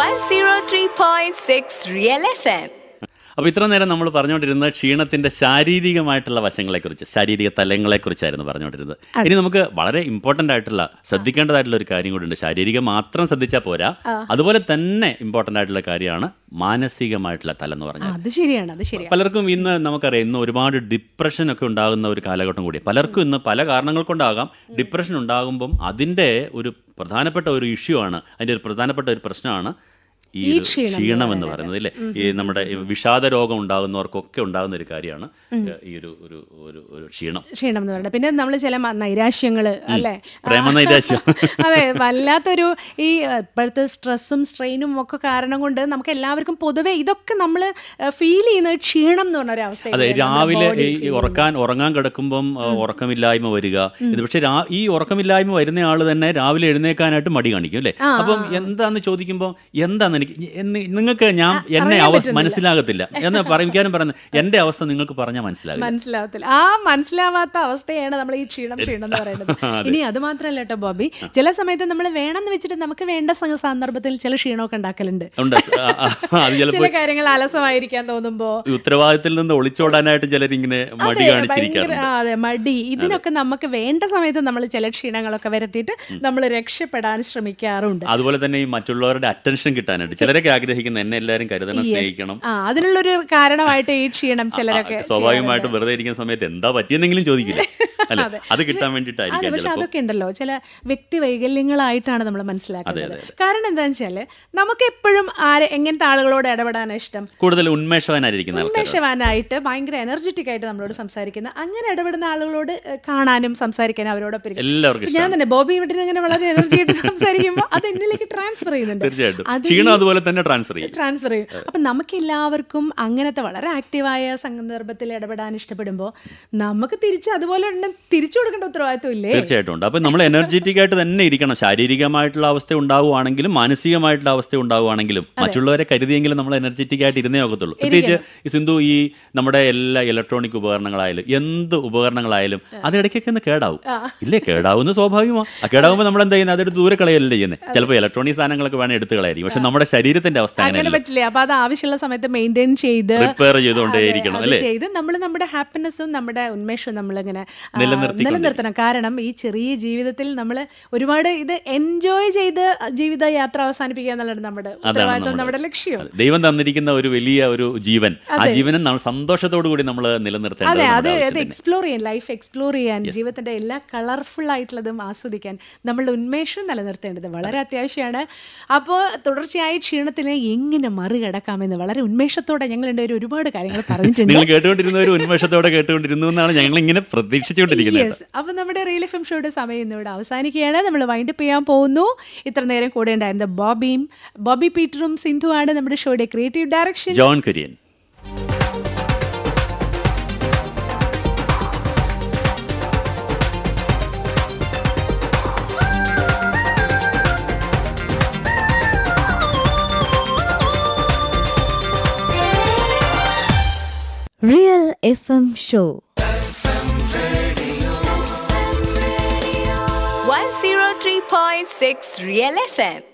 103.6 Real FM. അപ്പോൾ ഇത്ര നേരം നമ്മൾ പറഞ്ഞുകൊണ്ടിരുന്നത് ക്ഷീണത്തിന്റെ ശാരീരികമായിട്ടുള്ള വശങ്ങളെക്കുറിച്ച് ശാരീരിക തലങ്ങളെക്കുറിച്ചായിരുന്നു പറഞ്ഞുകൊണ്ടിരുന്നത് ഇനി നമുക്ക് വളരെ ഇമ്പോർട്ടൻ്റ് ആയിട്ടുള്ള ശ്രദ്ധിക്കേണ്ടതായിട്ടുള്ള ഒരു കാര്യം കൂടി ഉണ്ട് ശാരീരികം മാത്രം ശ്രദ്ധിച്ചാൽ പോരാ അതുപോലെ തന്നെ ഇമ്പോർട്ടൻ്റ് ആയിട്ടുള്ള കാര്യമാണ് മാനസികമായിട്ടുള്ള തലം എന്ന് പറഞ്ഞാൽ അത് ശരിയാണ് അത് ശരിയാണ് പലർക്കും ഇന്ന് നമുക്കറിയാം ഇന്ന് ഒരുപാട് ഡിപ്രഷൻ ഒക്കെ ഉണ്ടാകുന്ന ഒരു കാലഘട്ടം കൂടി പലർക്കും ഇന്ന് പല കാരണങ്ങൾ കൊണ്ടാകാം ഡിപ്രഷൻ ഉണ്ടാകുമ്പം അതിൻ്റെ ഒരു പ്രധാനപ്പെട്ട ഒരു ഇഷ്യൂ ആണ് അതിൻ്റെ ഒരു പ്രധാനപ്പെട്ട ഒരു പ്രശ്നമാണ് ഈ ഈ ഒരു ക്ഷീണം ക്ഷീണം എന്ന് പറയുന്നത് അല്ലേ ഈ നമ്മുടെ ഈ വിഷാദ രോഗം ഉണ്ടാകുന്നവർക്കൊക്കെ ഉണ്ടാകുന്ന ഒരു കാര്യമാണ് ഈ ഒരു ഒരു ഒരു ഒരു ക്ഷീണം ക്ഷീണം എന്ന് പറയുന്നത് പിന്നെ നമ്മൾ ചില മ- നൈരാശ്യങ്ങള് അല്ലേ പ്രേമനൈരാശ്യം. അതെ വല്ലാത്തൊരു ഈ ഇപ്പോഴത്തെ സ്ട്രെസ്സും സ്ട്രെയിനും ഒക്കെ കാരണം കൊണ്ട് നമുക്ക് എല്ലാവർക്കും പൊതുവെ ഇതൊക്കെ നമ്മൾ ഫീൽ ചെയ്യുന്ന ക്ഷീണം എന്ന് പറഞ്ഞ ഒരു അവസ്ഥ അതെ രാവിലെ ഈ ഈ ഉറക്കാൻ ഉറങ്ങാൻ കിടക്കുമ്പം ആ, ഉറക്കമില്ലായ്മ വരിക ഇത് പക്ഷെ രാ- ഈ ഉറക്കമില്ലായ്മ വരുന്ന ആൾ തന്നെ രാവിലെ എഴുന്നേക്കാനായിട്ട് മടി കാണിക്കും അല്ലേ അപ്പം എന്താന്ന് ചോദിക്കുമ്പോൾ എന്താന്ന് എനിക്ക് എന്ന് നിങ്ങൾക്ക് ഞാൻ എന്നെ അവസ്ഥ മനസ്സിലാകത്തില്ല എന്ന് പറയിക്കാനും പറയുന്നത് എന്റെ അവസ്ഥ നിങ്ങൾക്ക് പറഞ്ഞാൽ മനസ്സിലാകില്ല മനസ്സിലാവത്തില്ല ആ മനസ്സിലാവാത്ത അവസ്ഥയാണ് നമ്മൾ ഈ ക്ഷീണം ക്ഷീണം എന്ന് പറയുന്നത് ഇനി അത് മാത്രമല്ല കേട്ടോ ബോബി ചില സമയത്ത് നമ്മൾ വേണമെന്ന് വെച്ചിട്ട് നമുക്ക് വേണ്ട സ- സന്ദർഭത്തിൽ ചില ക്ഷീണമൊക്കെ ഉണ്ടാക്കലുണ്ട് ഉണ്ട് ആ, ആ, അത് ചിലപ്പോൾ ചില കാര്യങ്ങൾ അലസമായിരിക്കാൻ തോന്നുമ്പോ ഈ ഉത്തരവാദിത്തത്തിൽ നിന്ന് ഒളിച്ചോടാനായിട്ട് ചിലരിങ്ങനെ മടി അതെ, കാണിച്ചിരിക്കാറുണ്ട് ഭയങ്കര- ആ, അതെ മടി ഇതിനൊക്കെ നമുക്ക് വേണ്ട സമയത്ത് നമ്മൾ ചില ക്ഷീണങ്ങളൊക്കെ വരുത്തിയിട്ട് നമ്മൾ രക്ഷപ്പെടാൻ ശ്രമിക്കാറുണ്ട് അതുപോലെ തന്നെ ഈ മറ്റുള്ളവരുടെ അറ്റൻഷൻ കിട്ടാനായിട്ട് ചിലരൊക്കെ ആഗ്രഹിക്കുന്ന എന്നെ എല്ലാവരും കരുതണം സ്നേഹിക്കണം ആ അതിനുള്ളൊരു കാരണമായിട്ട് ഈ ക്ഷീണം ചിലരൊക്കെ ആ, സ്വാഭാവികമായിട്ട് വെറുതെ ഇരിക്കുന്ന സമയത്ത് എന്താ പറ്റിയെന്നെങ്കിലും ചോദിക്കില്ല അല്ലെ അത് കിട്ടാൻ അതെ വേണ്ടിയിട്ടായിരിക്കാം പക്ഷെ ചിലപ്പോൾ അതൊക്കെ ഉണ്ടല്ലോ ചില വ്യക്തി വൈകല്യങ്ങളായിട്ടാണ് നമ്മൾ മനസ്സിലാക്കുന്നത് കാരണം എന്താണെന്ന് വെച്ചാല് നമുക്ക് എപ്പോഴും ആരെ എങ്ങനത്തെ ആളുകളോട് ഇടപെടാനാണ് ഇഷ്ടം കൂടുതൽ ഉന്മേഷവാനായിരിക്കുന്ന ആൾക്കാർ ഉന്മേഷവാനായിട്ട് ഭയങ്കര എനർജറ്റിക് ആയിട്ട് നമ്മളോട് സംസാരിക്കുന്ന അങ്ങനെ ഇടപെടുന്ന ആളുകളോട് ഏഹ്, കാണാനും സംസാരിക്കാനും അവരോടൊപ്പം ഇരിക്കും. എല്ലാവർക്കും ഞാൻ തന്നെ ബോബി ഇവിടെ ഇരുന്ന് ഇങ്ങനെ വളരെ എനർജി ആയിട്ട് സംസാരിക്കുമ്പോൾ അത് എന്നിലേക്ക് ട്രാൻസ്ഫർ ചെയ്യുന്നുണ്ട് തീർച്ചയായിട്ടും അത് ക്ഷീണം അതുപോലെ തന്നെ ട്രാൻസ്ഫർ ചെയ്യും ട്രാൻസ്ഫർ ചെയ്യും അപ്പം നമുക്ക് എല്ലാവർക്കും അങ്ങനത്തെ വളരെ ആക്റ്റീവായ സന്ദർഭത്തിൽ ഇടപെടാൻ ഇഷ്ടപ്പെടുമ്പോൾ നമുക്ക് തിരിച്ച് അതുപോലെ തന്നെ തിരിച്ചു കൊടുക്കേണ്ട ഉത്തരവാദിത്വം ഇല്ലേ തീർച്ചയായിട്ടും ഉണ്ട് അപ്പം നമ്മൾ എനർജറ്റിക് ആയിട്ട് തന്നെ ഇരിക്കണം ശാരീരികമായിട്ടുള്ള അവസ്ഥ ഉണ്ടാവുകയാണെങ്കിലും മാനസികമായിട്ടുള്ള അവസ്ഥ ഉണ്ടാവുകയാണെങ്കിലും മറ്റുള്ളവരെ കരുതിയെങ്കിലും നമ്മൾ എനർജറ്റിക് ആയിട്ട് ഇരുന്നേ ഒക്കത്തുള്ളൂ പ്രത്യേകിച്ച് ഈ സിന്ധു ഈ നമ്മുടെ എല്ലാ ഇലക്ട്രോണിക് ഉപകരണങ്ങളായാലും എന്ത് ഉപകരണങ്ങളായാലും അത് ഇടയ്ക്കൊക്കെ ഒന്ന് കേടാവും ഇല്ലേ കേടാവുന്ന സ്വാഭാവികമാണ് ആ കേടാവുമ്പോൾ നമ്മൾ എന്താ ചെയ്യുന്നത് അതൊരു ദൂരെ കളയല്ലേ ചെയ്യുന്നത് ചിലപ്പോൾ ഇലക്ട്രോണിക് സാധനങ്ങളൊക്കെ വേണം എടുത്ത് കളയായിരിക്കും പക്ഷെ നമ്മുടെ ശരീരത്തിന്റെ അവസ്ഥ അങ്ങനെ അങ്ങനെയല്ല പറ്റില്ല അപ്പൊ അത് ആവശ്യമുള്ള സമയത്ത് മെയിൻറ്റെയിൻ ചെയ്ത് റിപ്പയർ ചെയ്തുകൊണ്ടേയിരിക്കണം അത് അല്ലേ ചെയ്ത് നമ്മൾ നമ്മുടെ ഹാപ്പിനെസ്സും നമ്മുടെ ഉന്മേഷവും നമ്മളിങ്ങനെ ആ, നിലനിർത്തിക്കൊണ്ടിരിക്കണം. നിലനിർത്തണം കാരണം ഈ ചെറിയ ജീവിതത്തിൽ നമ്മൾ ഒരുപാട് ഇത് എൻജോയ് ചെയ്ത് ജീവിത യാത്ര അവസാനിപ്പിക്കുക എന്നുള്ളത് നമ്മുടെ ഉത്തരവാദിത്വം നമ്മുടെ ലക്ഷ്യം അതെ. ദൈവം തന്നിരിക്കുന്ന ഒരു വലിയ ഒരു ജീവൻ ആ ജീവനെ നമ്മൾ സന്തോഷത്തോടു കൂടി നമ്മൾ നിലനിർത്തേണ്ടത് അതെ അത് നമ്മുടെ അത് ആവശ്യം തന്നെ. എക്സ്പ്ലോർ ചെയ്യാൻ ലൈഫ് എക്സ്പ്ലോർ ചെയ്യാൻ ജീവിതത്തിന്റെ എല്ലാ കളർഫുൾ ആയിട്ടുള്ളതും ആസ്വദിക്കാൻ നമ്മളുടെ ഉന്മേഷം നിലനിർത്തേണ്ടത് വളരെ അത്യാവശ്യമാണ് അപ്പോൾ തുടർച്ചയായ ക്ഷീണത്തിനെ എങ്ങനെ മറികടക്കാമെന്ന് വളരെ ഉന്മേഷത്തോടെ ഞങ്ങൾ രണ്ടുപേരും ഒരുപാട് കാര്യങ്ങൾ പറഞ്ഞിട്ടുണ്ട് നിങ്ങൾ കേട്ടുകൊണ്ടിരുന്ന ഒരു ഉന്മേഷത്തോടെ കേട്ടുകൊണ്ടിരുന്നു എന്നാണ് ഞങ്ങൾ ഇങ്ങനെ പ്രതീക്ഷിച്ചുകൊണ്ടിരിക്കുന്നത് യെസ് അപ്പം നമ്മുടെ റിയൽ എഫ് എം ഷോയുടെ സമയം ഇന്നിവിടെ അവസാനിക്കുകയാണ് നമ്മൾ വൈൻഡപ്പ് ചെയ്യാൻ പോകുന്നു ഇത്ര നേരം കൂടെ ഉണ്ടായിരുന്ന ബോബിയും ബോബി പീറ്ററും സിന്ധുവാണ് നമ്മുടെ ഷോയുടെ creative direction John Kurian Real FM Show. 103.6 Real FM.